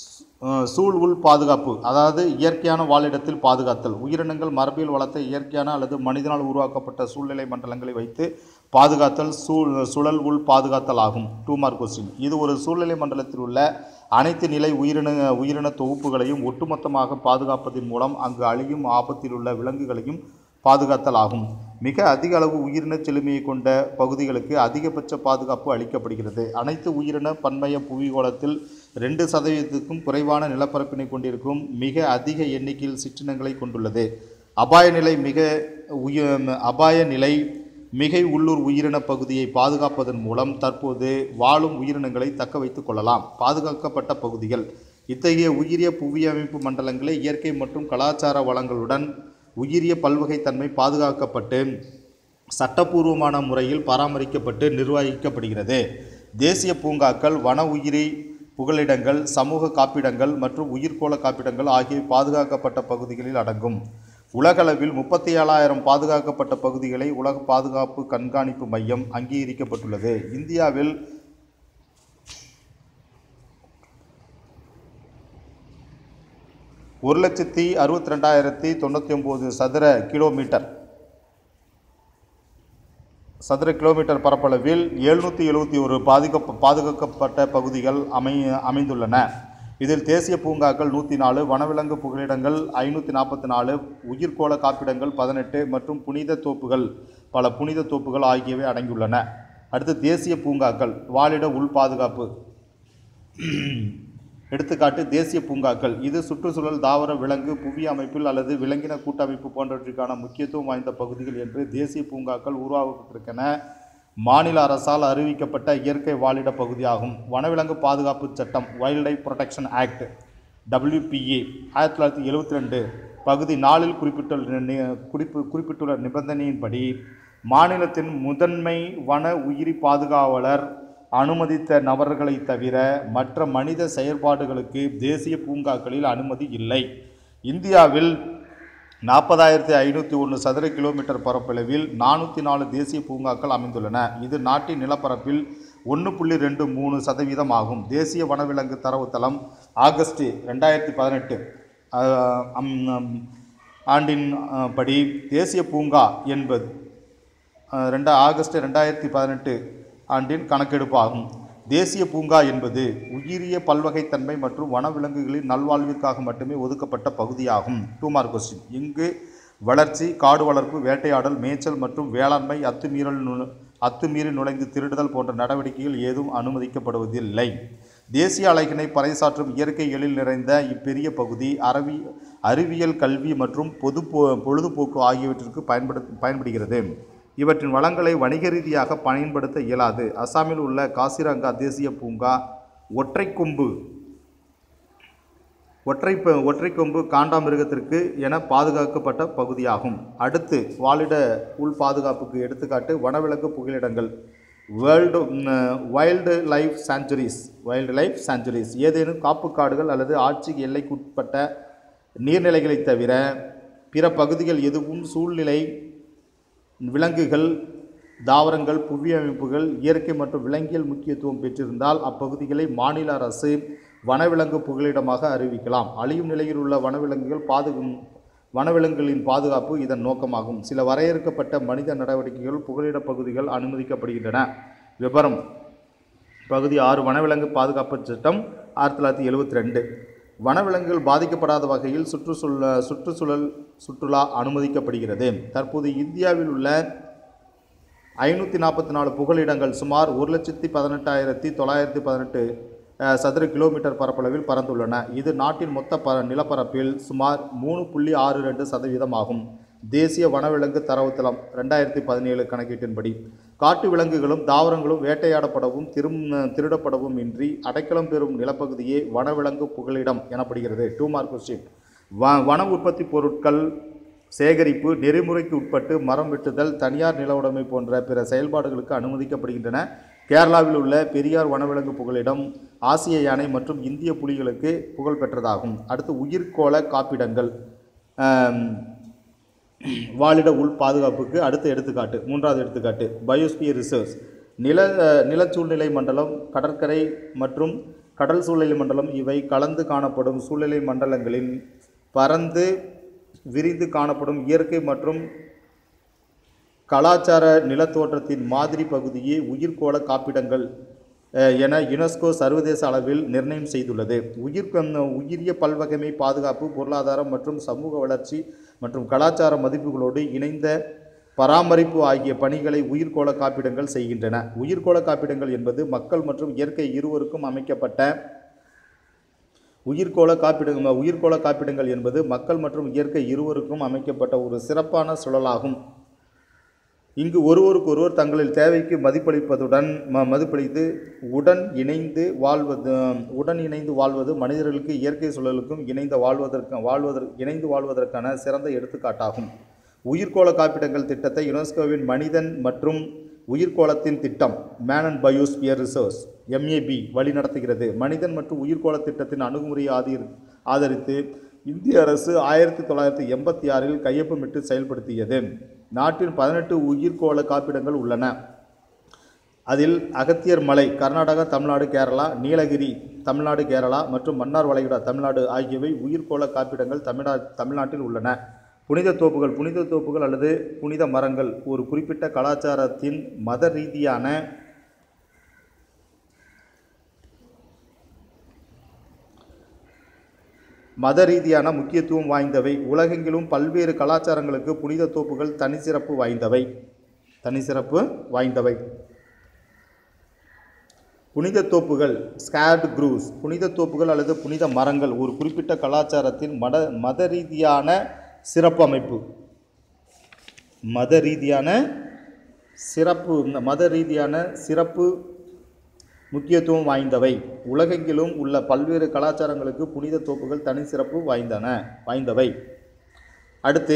அஹ், சூழ் உள் பாதுகாப்பு அதாவது இயற்கையான வாழிடத்தில் பாதுகாத்தல் உயிரினங்கள் மரபியல் வளத்தை இயற்கையான அல்லது மனிதனால் உருவாக்கப்பட்ட சூழ்நிலை மண்டலங்களை வைத்து பாதுகாத்தல் சூழ் சுழல் உள் பாதுகாத்தல் ஆகும் டூ மார்க் கொஸ்டின் இது ஒரு சூழ்நிலை மண்டலத்தில் உள்ள அனைத்து நிலை உயிரின உயிரின தொகுப்புகளையும் ஒட்டுமொத்தமாக பாதுகாப்பதன் மூலம் அங்கு அழியும் ஆபத்தில் உள்ள விலங்குகளையும் பாதுகாத்தல் ஆகும் மிக அதிக அளவு உயிரின செழுமையை கொண்ட பகுதிகளுக்கு அதிகபட்ச பாதுகாப்பு அளிக்கப்படுகிறது அனைத்து உயிரின பன்மைய புவிகோளத்தில் ரெண்டு சதவீதத்துக்கும் குறைவான நிலப்பரப்பினை கொண்டிருக்கும் மிக அதிக எண்ணிக்கையில் சிற்றினங்களை கொண்டுள்ளது அபாய நிலை மிக உய அபாய நிலை மிகை உள்ளூர் உயிரின பகுதியை பாதுகாப்பதன் மூலம் தற்போது வாழும் உயிரினங்களை தக்க வைத்துக் கொள்ளலாம் பாதுகாக்கப்பட்ட பகுதிகள் இத்தகைய உயிரிய புவியமைப்பு மண்டலங்களை இயற்கை மற்றும் கலாச்சார வளங்களுடன் உயிரிய பல்வகைத்தன்மை பாதுகாக்கப்பட்டு சட்டப்பூர்வமான முறையில் பராமரிக்கப்பட்டு நிர்வகிக்கப்படுகிறது தேசிய பூங்காக்கள் வன உயிரி புகலிடங்கள் சமூக காப்பிடங்கள் மற்றும் உயிர்கோள காப்பிடங்கள் ஆகியவை பாதுகாக்கப்பட்ட பகுதிகளில் அடங்கும் உலகளவில் முப்பத்தி ஏழாயிரம் பாதுகாக்கப்பட்ட பகுதிகளை உலக பாதுகாப்பு கண்காணிப்பு மையம் அங்கீகரிக்கப்பட்டுள்ளது இந்தியாவில் ஒரு லட்சத்தி அறுபத்தி ரெண்டாயிரத்தி தொண்ணூற்றி ஒம்பது சதுர கிலோமீட்டர் சதுர கிலோமீட்டர் பரப்பளவில் எழுநூற்றி எழுபத்தி ஒரு பாதுகாப்பு பாதுகாக்கப்பட்ட பகுதிகள் அமை அமைந்துள்ளன இதில் தேசிய பூங்காக்கள் நூற்றி நாலு வனவிலங்கு புகலிடங்கள் ஐநூற்றி நாற்பத்தி நாலு உயிர்கோள காப்பிடங்கள் பதினெட்டு மற்றும் புனித தோப்புகள் பல புனித தோப்புகள் ஆகியவை அடங்கியுள்ளன அடுத்து தேசிய பூங்காக்கள் வாழிட உள் பாதுகாப்பு எடுத்துக்காட்டு தேசிய பூங்காக்கள் இது சுற்றுச்சூழல் தாவர விலங்கு புவி அமைப்பில் அல்லது விலங்கின கூட்டமைப்பு போன்றவற்றிற்கான முக்கியத்துவம் வாய்ந்த பகுதிகள் என்று தேசிய பூங்காக்கள் உருவாவதற்கென மாநில அரசால் அறிவிக்கப்பட்ட இயற்கை வாழிட பகுதியாகும் வனவிலங்கு பாதுகாப்பு சட்டம் wild life protection act WPA ஆயிரத்தி தொள்ளாயிரத்தி எழுபத்தி ரெண்டு பகுதி நாலில் குறிப்பிட்டுள்ள நி- குறிப்பு குறிப்பிட்டுள்ள நிபந்தனையின்படி மாநிலத்தின் முதன்மை வன உயிரி பாதுகாவலர் அனுமதித்த நபர்களை தவிர மற்ற மனித செயற்பாடுகளுக்கு தேசிய பூங்காக்களில் அனுமதி இல்லை இந்தியாவில் நாற்பதாயிரத்தி ஐநூற்றி ஒன்று சதுர கிலோமீட்டர் பரப்பளவில் நானூற்றி நாலு தேசிய பூங்காக்கள் அமைந்துள்ளன இது நாட்டின் நிலப்பரப்பில் ஒன்று புள்ளி ரெண்டு மூணு சதவீதம் ஆகும் தேசிய வனவிலங்கு தரவுத்தளம் ஆகஸ்ட் ரெண்டாயிரத்தி பதினெட்டு ஆண்டின் அஹ், படி தேசிய பூங்கா என்பது அஹ், ரெண்டா ஆகஸ்ட் ரெண்டாயிரத்தி பதினெட்டு ஆண்டின் கணக்கெடுப்பு ஆகும் தேசிய பூங்கா என்பது உயிரிய பல்வகைத்தன்மை மற்றும் வனவிலங்குகளின் நல்வாழ்விற்காக மட்டுமே ஒதுக்கப்பட்ட பகுதியாகும் டூ மார்க் கொஸ்டின் இங்கு வளர்ச்சி காடு வளர்ப்பு வேட்டையாடல் மேய்ச்சல் மற்றும் வேளாண்மை அத்துமீறல் நு அத்துமீறி நுழைந்து திருடுதல் போன்ற நடவடிக்கைகள் ஏதும் அனுமதிக்கப்படுவதில்லை தேசிய அழகினை பறைசாற்றும் இயற்கை எழில் நிறைந்த இப்பெரிய பகுதி அரவி அறிவியல் கல்வி மற்றும் பொது பொ- பொழுதுபோக்கு ஆகியவற்றிற்கு பயன்படு பயன்படுகிறது இவற்றின் வளங்களை வணிக ரீதியாக பயன்படுத்த இயலாது அசாமில் உள்ள காசிரங்கா தேசிய பூங்கா ஒற்றைக்கொம்பு ஒற்றை ப- ஒற்றைக்கொம்பு காண்டாமிருகத்திற்கு என பாதுகாக்கப்பட்ட பகுதியாகும் அடுத்து வாழிட உள் பாதுகாப்புக்கு எடுத்துக்காட்டு வனவிலங்கு புகலிடங்கள் world wild life sanctuaries wild life sanctuaries ஏதேனும் காப்பு காடுகள் அல்லது ஆட்சி எல்லைக்குட்பட்ட நீர்நிலைகளைத் தவிர பிற பகுதிகள் எதுவும் சூழ்நிலை விலங்குகள் தாவரங்கள் புவி அமைப்புகள் இயற்கை மற்றும் விலங்கியல் முக்கியத்துவம் பெற்றிருந்தால் அப்பகுதிகளை மாநில அரசு வனவிலங்கு புகலிடமாக அறிவிக்கலாம் அழியும் நிலையில் உள்ள வனவிலங்குகள் பாதுகு வனவிலங்குகளின் பாதுகாப்பு இதன் நோக்கமாகும் சில வரையறுக்கப்பட்ட மனித நடவடிக்கைகள் புகலிட பகுதிகள் அனுமதிக்கப்படுகின்றன விபரம் பகுதி ஆறு வனவிலங்கு பாதுகாப்பு சட்டம் ஆயிரத்தி தொள்ளாயிரத்தி எழுபத்தி ரெண்டு வனவிலங்குகள் பாதிக்கப்படாத வகையில் சுற்றுச்சூழல் சுற்றுச்சூழல் சுற்றுலா அனுமதிக்கப்படுகிறது தற்போது இந்தியாவில் உள்ள ஐநூற்றி நாற்பத்தி நாலு புகலிடங்கள் சுமார் ஒரு லட்சத்தி பதினெட்டாயிரத்தி தொள்ளாயிரத்தி பதினெட்டு அஹ், சதுர கிலோமீட்டர் பரப்பளவில் பறந்துள்ளன இது நாட்டின் மொத்த ப நிலப்பரப்பில் சுமார் மூணு புள்ளி ஆறு ரெண்டு சதவீதம் ஆகும் தேசிய வனவிலங்கு தரவுத்தளம் ரெண்டாயிரத்தி பதினேழு கணக்கீட்டின்படி காட்டு விலங்குகளும் தாவரங்களும் வேட்டையாடப்படவும் திரும் திருடப்படவும் இன்றி அடைக்கலம் பெறும் நிலப்பகுதியே வனவிலங்கு புகலிடம் எனப்படுகிறது டூ மார்க் கொஸ்டின் வ வன உற்பத்தி பொருட்கள் சேகரிப்பு நெறிமுறைக்கு உட்பட்டு மரம் வெட்டுதல் தனியார் நில உடைமை போன்ற பிற செயல்பாடுகளுக்கு அனுமதிக்கப்படுகின்றன கேரளாவில் உள்ள பெரியார் வனவிலங்கு புகலிடம் ஆசிய யானை மற்றும் இந்திய புலிகளுக்கு புகழ் பெற்றதாகும் அடுத்து உயிர்கோள காப்பிடங்கள் ஆம், வாழிட உள் பாதுகாப்புக்கு அடுத்த எடுத்துக்காட்டு மூன்றாவது எடுத்துக்காட்டு பயோஸ்பியர் ரிசர்வ்ஸ் நில நிலச்சூழ்நிலை மண்டலம் கடற்கரை மற்றும் கடல் சூழ்நிலை மண்டலம் இவை கலந்து காணப்படும் சூழ்நிலை மண்டலங்களின் பரந்து விரிந்து காணப்படும் இயற்கை மற்றும் கலாச்சார நிலத்தோற்றத்தின் மாதிரி பகுதியே உயிர்கோள காப்பிடங்கள் அஹ், என யுனெஸ்கோ சர்வதேச அளவில் நிர்ணயம் செய்துள்ளது உயிர் உயிரிய பல்வகைமை பாதுகாப்பு பொருளாதாரம் மற்றும் சமூக வளர்ச்சி மற்றும் கலாச்சார மதிப்புகளோடு இணைந்த பராமரிப்பு ஆகிய பணிகளை உயிர்கோள காப்பிடங்கள் செய்கின்றன உயிர்கோள காப்பிடங்கள் என்பது மக்கள் மற்றும் இயற்கை இருவருக்கும் அமைக்கப்பட்ட உயிர்கோள காப்பிட உயிர்கோள காப்பிடங்கள் என்பது மக்கள் மற்றும் இயற்கை இருவருக்கும் அமைக்கப்பட்ட ஒரு சிறப்பான சுழலாகும் இங்கு ஒருவருக்கொருவர் தங்களின் தேவைக்கு மதிப்பளிப்பதுடன் ம மதிப்பளித்து உடன் இணைந்து வாழ்வது உடன் இணைந்து வாழ்வது மனிதர்களுக்கு இயற்கை சூழலுக்கும் இணைந்த வாழ்வதற்கு வாழ்வதற்கு இணைந்து வாழ்வதற்கான சிறந்த எடுத்துக்காட்டாகும் உயிர்கோள காப்பிடங்கள் திட்டத்தை யுனெஸ்கோவின் மனிதன் மற்றும் உயிர்கோளத்தின் திட்டம் man and biosphere research MAB வழிநடத்துகிறது மனிதன் மற்றும் உயிர்கோள திட்டத்தின் அணுகுமுறையை ஆதரி ஆதரித்து இந்திய அரசு ஆயிரத்தி தொள்ளாயிரத்தி எண்பத்தி ஆறில் கையொப்பமிட்டு செயல்படுத்தியது நாட்டில் பதினெட்டு உயிர்கோள காப்பிடங்கள் உள்ளன அதில் அகத்தியர் மலை கர்நாடகா தமிழ்நாடு கேரளா நீலகிரி தமிழ்நாடு கேரளா மற்றும் மன்னார் வளைகுடா தமிழ்நாடு ஆகியவை உயிர்கோள காப்பிடங்கள் தமிழ்நா தமிழ்நாட்டில் உள்ளன புனித தோப்புகள் புனித தோப்புகள் அல்லது புனித மரங்கள் ஒரு குறிப்பிட்ட கலாச்சாரத்தின் மத ரீதியான மத ரீதியான முக்கியத்துவம் வாய்ந்தவை உலகெங்கிலும் பல்வேறு கலாச்சாரங்களுக்கு புனித தோப்புகள் தனிச்சிறப்பு வாய்ந்தவை தனிச்சிறப்பு வாய்ந்தவை புனித தோப்புகள் ஸ்கேட் குரூஸ் புனித தோப்புகள் அல்லது புனித மரங்கள் ஒரு குறிப்பிட்ட கலாச்சாரத்தின் மத மத ரீதியான சிறப்பு அமைப்பு மத ரீதியான சிறப்பு மத ரீதியான சிறப்பு முக்கியத்துவம் வாய்ந்தவை உலகெங்கிலும் உள்ள பல்வேறு கலாச்சாரங்களுக்கு புனித தோப்புகள் தனி சிறப்பு வாய்ந்தன வாய்ந்தவை அடுத்து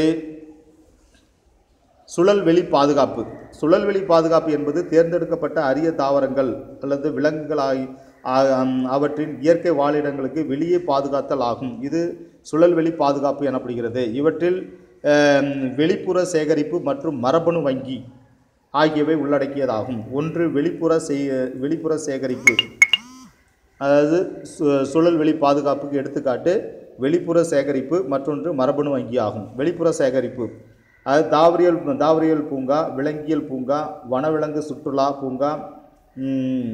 சுழல்வெளி பாதுகாப்பு சுழல்வெளி பாதுகாப்பு என்பது தேர்ந்தெடுக்கப்பட்ட அரிய தாவரங்கள் அல்லது விலங்குகள் ஆகி ஆ- ஆம், அவற்றின் இயற்கை வாழிடங்களுக்கு வெளியே பாதுகாத்தல் ஆகும் இது சுழல்வெளி பாதுகாப்பு எனப்படுகிறது இவற்றில் ஆம், வெளிப்புற சேகரிப்பு மற்றும் மரபணு வங்கி ஆகியவை உள்ளடக்கியதாகும் ஒன்று வெளிப்புற செய் வெளிப்புற சேகரிப்பு அதாவது சு- சுழல்வெளி பாதுகாப்புக்கு எடுத்துக்காட்டு வெளிப்புற சேகரிப்பு மற்றொன்று மரபணு வங்கி ஆகும் வெளிப்புற சேகரிப்பு அது தாவரியல் தாவரியல் பூங்கா விலங்கியல் பூங்கா வனவிலங்கு சுற்றுலா பூங்கா ம்,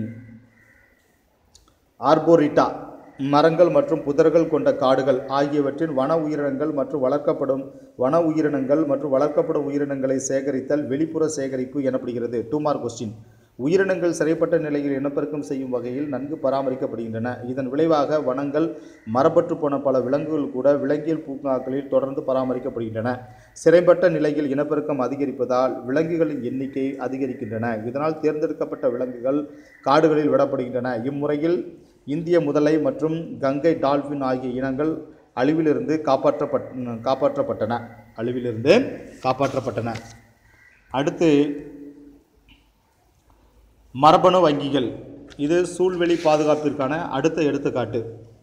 ஆர்போரிட்டா மரங்கள் மற்றும் புதர்கள் கொண்ட காடுகள் ஆகியவற்றின் வன உயிரினங்கள் மற்றும் வளர்க்கப்படும் வன உயிரினங்கள் மற்றும் வளர்க்கப்படும் உயிரினங்களை சேகரித்தல் வெளிப்புற சேகரிப்பு எனப்படுகிறது டூ மார்க் கொஸ்டின் உயிரினங்கள் சிறைப்பட்ட நிலையில் இனப்பெருக்கம் செய்யும் வகையில் நன்கு பராமரிக்கப்படுகின்றன இதன் விளைவாக வனங்கள் மரபற்று போன பல விலங்குகள் கூட விலங்கியல் பூங்காக்களில் தொடர்ந்து பராமரிக்கப்படுகின்றன சிறைப்பட்ட நிலையில் இனப்பெருக்கம் அதிகரிப்பதால் விலங்குகளின் எண்ணிக்கை அதிகரிக்கின்றன இதனால் தேர்ந்தெடுக்கப்பட்ட விலங்குகள் காடுகளில் விடப்படுகின்றன இம்முறையில் இந்திய முதலை மற்றும் கங்கை டால்பின் ஆகிய இனங்கள் அழிவிலிருந்து காப்பாற்றப்பட் காப்பாற்றப்பட்டன அழிவிலிருந்து காப்பாற்றப்பட்டன அடுத்து மரபணு வங்கிகள் இது சூழ்வெளி பாதுகாப்பிற்கான அடுத்த எடுத்துக்காட்டு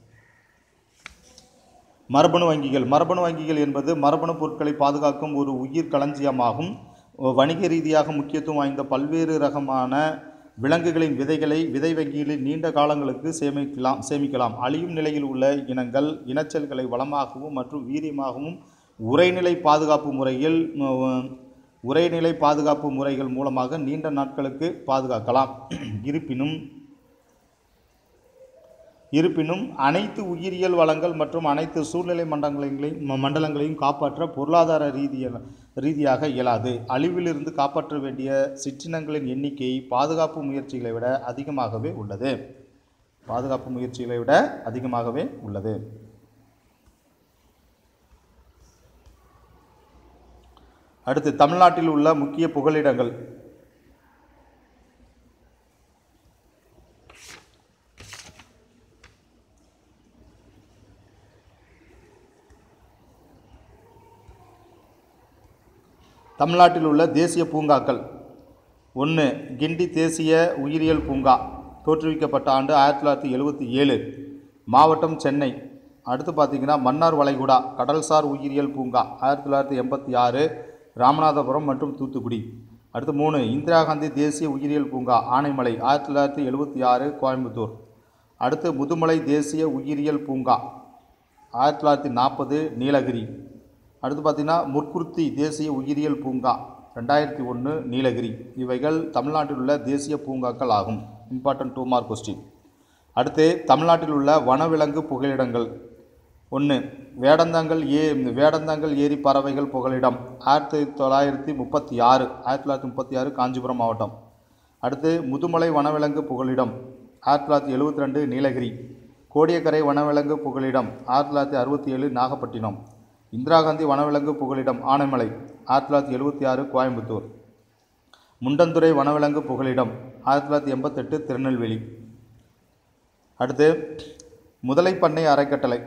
மரபணு வங்கிகள் மரபணு வங்கிகள் என்பது மரபணு பொருட்களை பாதுகாக்கும் ஒரு உயிர் களஞ்சியமாகும் வணிக ரீதியாக முக்கியத்துவம் வாய்ந்த பல்வேறு ரகமான விலங்குகளின் விதைகளை விதை வங்கிகளில் நீண்ட காலங்களுக்கு சேமிக்கலாம் சேமிக்கலாம் அழியும் நிலையில் உள்ள இனங்கள் இனச்சல்களை வளமாகவும் மற்றும் வீரியமாகவும் உரைநிலை பாதுகாப்பு முறையில் உம், உரைநிலை பாதுகாப்பு முறைகள் மூலமாக நீண்ட நாட்களுக்கு பாதுகாக்கலாம் இருப்பினும் இருப்பினும் அனைத்து உயிரியல் வளங்கள் மற்றும் அனைத்து சூழ்நிலை மண்டலங்களையும் ம- மண்டலங்களையும் காப்பாற்ற பொருளாதார ரீதிய ரீதியாக இயலாது அழிவிலிருந்து காப்பாற்ற வேண்டிய சிற்றினங்களின் எண்ணிக்கை பாதுகாப்பு முயற்சிகளை விட அதிகமாகவே உள்ளது பாதுகாப்பு முயற்சிகளை விட அதிகமாகவே உள்ளது அடுத்து தமிழ்நாட்டில் உள்ள முக்கிய புகலிடங்கள் தமிழ்நாட்டில் உள்ள தேசிய பூங்காக்கள் ஒன்று கிண்டி தேசிய உயிரியல் பூங்கா தோற்றுவிக்கப்பட்ட ஆண்டு ஆயிரத்தி தொள்ளாயிரத்தி எழுபத்தி ஏழு மாவட்டம் சென்னை அடுத்து பார்த்தீங்கன்னா மன்னார் வளைகுடா கடல்சார் உயிரியல் பூங்கா ஆயிரத்தி தொள்ளாயிரத்தி எண்பத்தி ஆறு ராமநாதபுரம் மற்றும் தூத்துக்குடி அடுத்து மூணு இந்திரா காந்தி தேசிய உயிரியல் பூங்கா ஆனைமலை ஆயிரத்தி தொள்ளாயிரத்தி எழுபத்தி ஆறு கோயம்புத்தூர் அடுத்து முதுமலை தேசிய உயிரியல் பூங்கா ஆயிரத்தி தொள்ளாயிரத்தி நாற்பது நீலகிரி அடுத்து பார்த்திங்கன்னா முற்குருத்தி தேசிய உயிரியல் பூங்கா ரெண்டாயிரத்தி ஒன்று நீலகிரி இவைகள் தமிழ்நாட்டில் உள்ள தேசிய பூங்காக்கள் ஆகும் இம்பார்ட்டன்ட் டூ மார்க் கொஸ்டின் அடுத்து தமிழ்நாட்டில் உள்ள வனவிலங்கு புகலிடங்கள் ஒன்று வேடந்தாங்கல் ஏ வேடந்தாங்கல் ஏரி பறவைகள் புகலிடம் ஆயிரத்தி தொள்ளாயிரத்தி முப்பத்தி ஆறு ஆயிரத்தி தொள்ளாயிரத்தி முப்பத்தி ஆறு காஞ்சிபுரம் மாவட்டம் அடுத்து முதுமலை வனவிலங்கு புகலிடம் ஆயிரத்தி தொள்ளாயிரத்தி எழுபத்தி ரெண்டு நீலகிரி கோடியக்கரை வனவிலங்கு புகலிடம் ஆயிரத்தி தொள்ளாயிரத்தி அறுபத்தி ஏழு நாகப்பட்டினம் இந்திரா காந்தி வனவிலங்கு புகலிடம் ஆனைமலை ஆயிரத்தி தொள்ளாயிரத்தி எழுபத்தி ஆறு கோயம்புத்தூர் முண்டந்துறை வனவிலங்கு புகலிடம் ஆயிரத்தி தொள்ளாயிரத்தி எண்பத்தெட்டு திருநெல்வேலி அடுத்து முதலை பண்ணை அறக்கட்டளை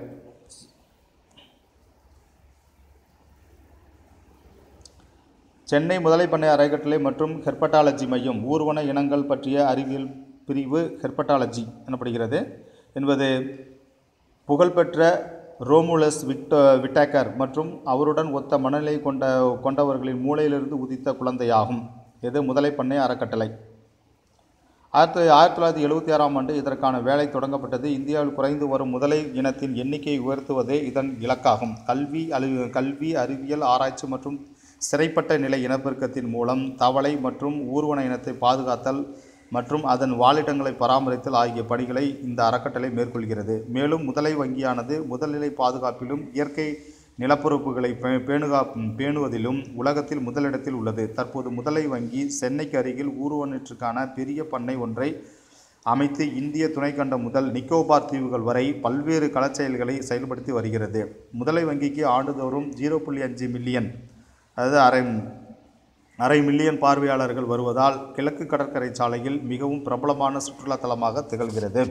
சென்னை முதலை பண்ணை அறக்கட்டளை மற்றும் ஹெர்பட்டாலஜி மையம் ஊர்வன இனங்கள் பற்றிய அறிவியல் பிரிவு ஹெர்பட்டாலஜி எனப்படுகிறது என்பது புகழ்பெற்ற ரோமுலஸ் விக்ட விட்டாக்கர் மற்றும் அவருடன் ஒத்த மனநிலை கொண்ட கொண்டவர்களின் மூளையிலிருந்து உதித்த குழந்தையாகும் இது முதலை பண்ணை அறக்கட்டளை ஆயிரத்தி ஆயிரத்தி தொள்ளாயிரத்தி எழுபத்தி ஆறாம் ஆண்டு இதற்கான வேலை தொடங்கப்பட்டது இந்தியாவில் குறைந்து வரும் முதலை இனத்தின் எண்ணிக்கையை உயர்த்துவதே இதன் இலக்காகும் கல்வி அழி கல்வி அறிவியல் ஆராய்ச்சி மற்றும் சிறைப்பட்ட நிலை இனப்பெருக்கத்தின் மூலம் தவளை மற்றும் ஊர்வன இனத்தை பாதுகாத்தல் மற்றும் அதன் வாழிடங்களை பராமரித்தல் ஆகிய பணிகளை இந்த அறக்கட்டளை மேற்கொள்கிறது மேலும் முதலை வங்கியானது முதல்நிலை பாதுகாப்பிலும் இயற்கை நிலப்பரப்புகளை பே பேணுகா பேணுவதிலும் உலகத்தில் முதலிடத்தில் உள்ளது தற்போது முதலை வங்கி சென்னைக்கு அருகில் ஊர்வனத்திற்கான பெரிய பண்ணை ஒன்றை அமைத்து இந்திய துணைக்கண்டம் முதல் நிக்கோபார் தீவுகள் வரை பல்வேறு களச்செயல்களை செயல்படுத்தி வருகிறது முதலை வங்கிக்கு ஆண்டுதோறும் ஜீரோ புள்ளி அஞ்சு மில்லியன் அதாவது அரை அரை மில்லியன் பார்வையாளர்கள் வருவதால் கிழக்கு கடற்கரை சாலையில் மிகவும் பிரபலமான சுற்றுலா தலமாக திகழ்கிறது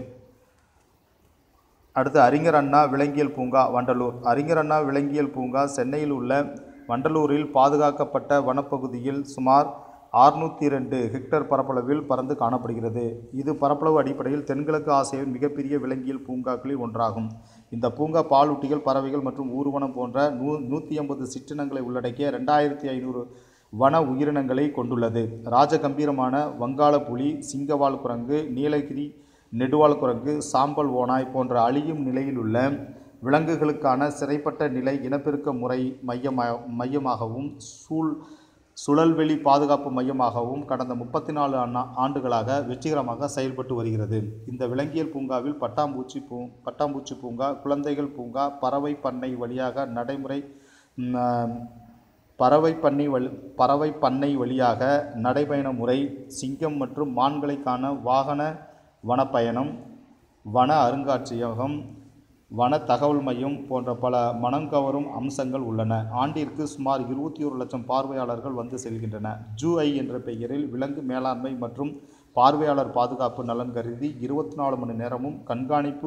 அடுத்து அறிஞர் அண்ணா விலங்கியல் பூங்கா வண்டலூர் அறிஞர் அண்ணா விலங்கியல் பூங்கா சென்னையில் உள்ள வண்டலூரில் பாதுகாக்கப்பட்ட வனப்பகுதியில் சுமார் ஆறுநூற்றி ரெண்டு ஹெக்டேர் பரப்பளவில் பறந்து காணப்படுகிறது இது பரப்பளவு அடிப்படையில் தென்கிழக்கு ஆசியாவின் மிகப்பெரிய விலங்கியல் பூங்காக்களில் ஒன்றாகும் இந்த பூங்கா பாலூட்டிகள் பறவைகள் மற்றும் ஊர்வனம் போன்ற நூ நூற்றி ஐம்பது சிற்றினங்களை உள்ளடக்கிய ரெண்டாயிரத்தி ஐநூறு வன உயிரினங்களை கொண்டுள்ளது ராஜகம்பீரமான வங்காள புலி சிங்கவால் குரங்கு நீலகிரி நெடுவால் குரங்கு சாம்பல் ஓனாய் போன்ற அழியும் நிலையிலுள்ள விலங்குகளுக்கான சிறைப்பட்ட நிலை இனப்பெருக்க முறை மையமா மையமாகவும் சூழ் சுழல்வெளி பாதுகாப்பு மையமாகவும் கடந்த முப்பத்தி நாலு ஆண்டுகளாக வெற்றிகரமாக செயல்பட்டு வருகிறது இந்த விலங்கியல் பூங்காவில் பட்டாம்பூச்சி பூ பட்டாம்பூச்சி பூங்கா குழந்தைகள் பூங்கா பறவை பண்ணை வழியாக நடைமுறை ம், பறவை பண்ணை வழி பறவை பண்ணை வழியாக நடைபயண முறை சிங்கம் மற்றும் மான்களைக்கான வாகன வனப்பயணம் வன அருங்காட்சியகம் வன தகவல் மையம் போன்ற பல மனம் கவரும் அம்சங்கள் உள்ளன ஆண்டிற்கு சுமார் இருபத்தி ஒரு லட்சம் பார்வையாளர்கள் வந்து செல்கின்றன ஜூ ஐ என்ற பெயரில் விலங்கு மேலாண்மை மற்றும் பார்வையாளர் பாதுகாப்பு நலன் கருதி இருபத்தி நாலு மணி நேரமும் கண்காணிப்பு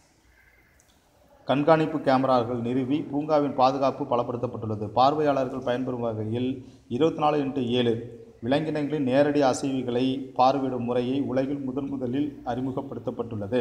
கண்காணிப்பு கேமராக்கள் நிறுவி பூங்காவின் பாதுகாப்பு பலப்படுத்தப்பட்டுள்ளது பார்வையாளர்கள் பயன்பெறும் வகையில் இருபத்தி நாலு இன்ட்டு ஏழு விலங்கினங்களின் நேரடி அசைவுகளை பார்வையிடும் முறையை உலகில் முதன் முதலில் அறிமுகப்படுத்தப்பட்டுள்ளது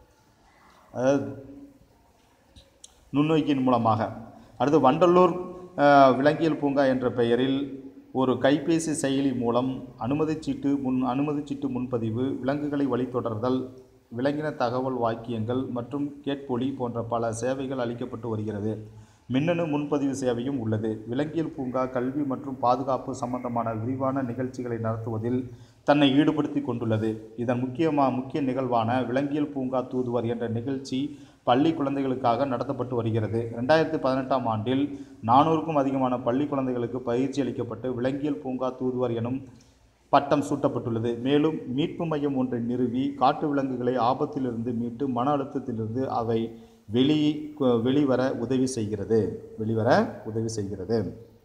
அதாவது நுண்ணோக்கியின் மூலமாக அடுத்து வண்டலூர் அஹ், விலங்கியல் பூங்கா என்ற பெயரில் ஒரு கைபேசி செயலி மூலம் அனுமதிச் சீட்டு முன் அனுமதிச் சீட்டு முன்பதிவு விலங்குகளை வழித்தொடர்தல் விலங்கின தகவல் வாக்கியங்கள் மற்றும் கேட்பொலி போன்ற பல சேவைகள் அளிக்கப்பட்டு வருகிறது மின்னணு முன்பதிவு சேவையும் உள்ளது விலங்கியல் பூங்கா கல்வி மற்றும் பாதுகாப்பு சம்பந்தமான விரிவான நிகழ்ச்சிகளை நடத்துவதில் தன்னை ஈடுபடுத்தி கொண்டுள்ளது இதன் முக்கியமா முக்கிய நிகழ்வான விலங்கியல் பூங்கா தூதுவர் என்ற நிகழ்ச்சி பள்ளி குழந்தைகளுக்காக நடத்தப்பட்டு வருகிறது ரெண்டாயிரத்தி பதினெட்டாம் ஆண்டில் நானூறுக்கும் அதிகமான பள்ளி குழந்தைகளுக்கு பயிற்சி அளிக்கப்பட்டு விலங்கியல் பூங்கா தூதுவர் எனும் பட்டம் சூட்டப்பட்டுள்ளது மேலும் மீட்பு மையம் ஒன்றை நிறுவி காட்டு விலங்குகளை ஆபத்திலிருந்து மீட்டு மன அழுத்தத்திலிருந்து அவை வெளி வெளிவர உதவி செய்கிறது வெளிவர உதவி செய்கிறது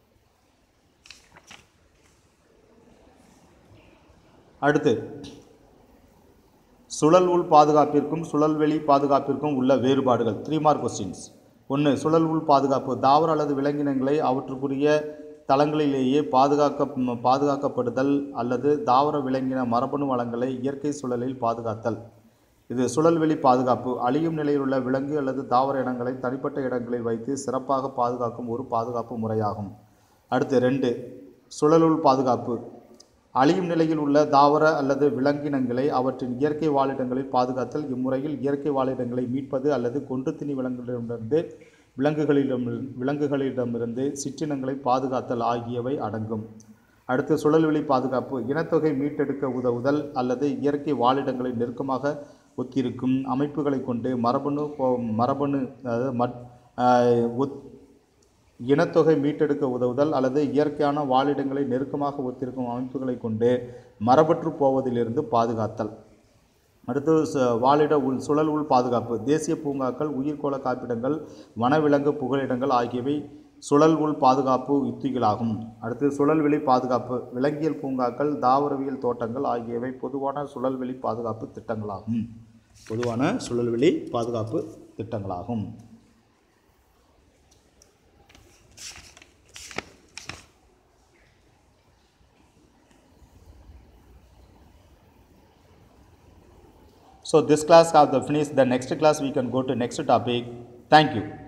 அடுத்து சுழல் உள் பாதுகாப்பிற்கும் சுழல்வெளி பாதுகாப்பிற்கும் உள்ள வேறுபாடுகள் த்ரீ மார்க் கொஸ்டின்ஸ் ஒன்று சுழல் உள் பாதுகாப்பு தாவர அல்லது விலங்கினங்களை அவற்றுக்குரிய தளங்களிலேயே பாதுகாக்க பாதுகாக்கப்படுதல் அல்லது தாவர விலங்கின மரபணு வளங்களை இயற்கை சூழலில் பாதுகாத்தல் இது சுழல்வெளி பாதுகாப்பு அழியும் நிலையில் உள்ள விலங்கு அல்லது தாவர இனங்களை தனிப்பட்ட இடங்களில் வைத்து சிறப்பாக பாதுகாக்கும் ஒரு பாதுகாப்பு முறையாகும் அடுத்து ரெண்டு சுழலுள் பாதுகாப்பு அழியும் நிலையில் உள்ள தாவர அல்லது விலங்கினங்களை அவற்றின் இயற்கை வாழிடங்களில் பாதுகாத்தல் இம்முறையில் இயற்கை வாழிடங்களை மீட்பது அல்லது கொன்று திணி விலங்குகளிடமிருந்து விலங்குகளிடம் விலங்குகளிடமிருந்து சிற்றினங்களை பாதுகாத்தல் ஆகியவை அடங்கும் அடுத்து சுழல்வெளி பாதுகாப்பு இனத்தொகை மீட்டெடுக்க உதவுதல் அல்லது இயற்கை வாழிடங்களை நெருக்கமாக ஒத்திருக்கும் அமைப்புகளை கொண்டு மரபணு போ- மரபணு அதாவது மட் ஆஹ் ஒத் இனத்தொகை மீட்டெடுக்க உதவுதல் அல்லது இயற்கையான வாழிடங்களை நெருக்கமாக ஒத்திருக்கும் அமைப்புகளை கொண்டு மரபற்று போவதிலிருந்து பாதுகாத்தல் அடுத்து ச- வாழிட உள் சுழல் உள் பாதுகாப்பு தேசிய பூங்காக்கள் உயிர்கோள காப்பிடங்கள் வனவிலங்கு புகலிடங்கள் ஆகியவை சுழல் உள் பாதுகாப்பு யுத்திகளாகும் அடுத்து சுழல்வெளி பாதுகாப்பு விலங்கியல் பூங்காக்கள் தாவரவியல் தோட்டங்கள் ஆகியவை பொதுவான சுழல்வெளி பாதுகாப்பு திட்டங்களாகும் பொதுவான சுழல்வெளி பாதுகாப்பு திட்டங்களாகும் So this class have the finished. The next class we can go to next topic. Thank you.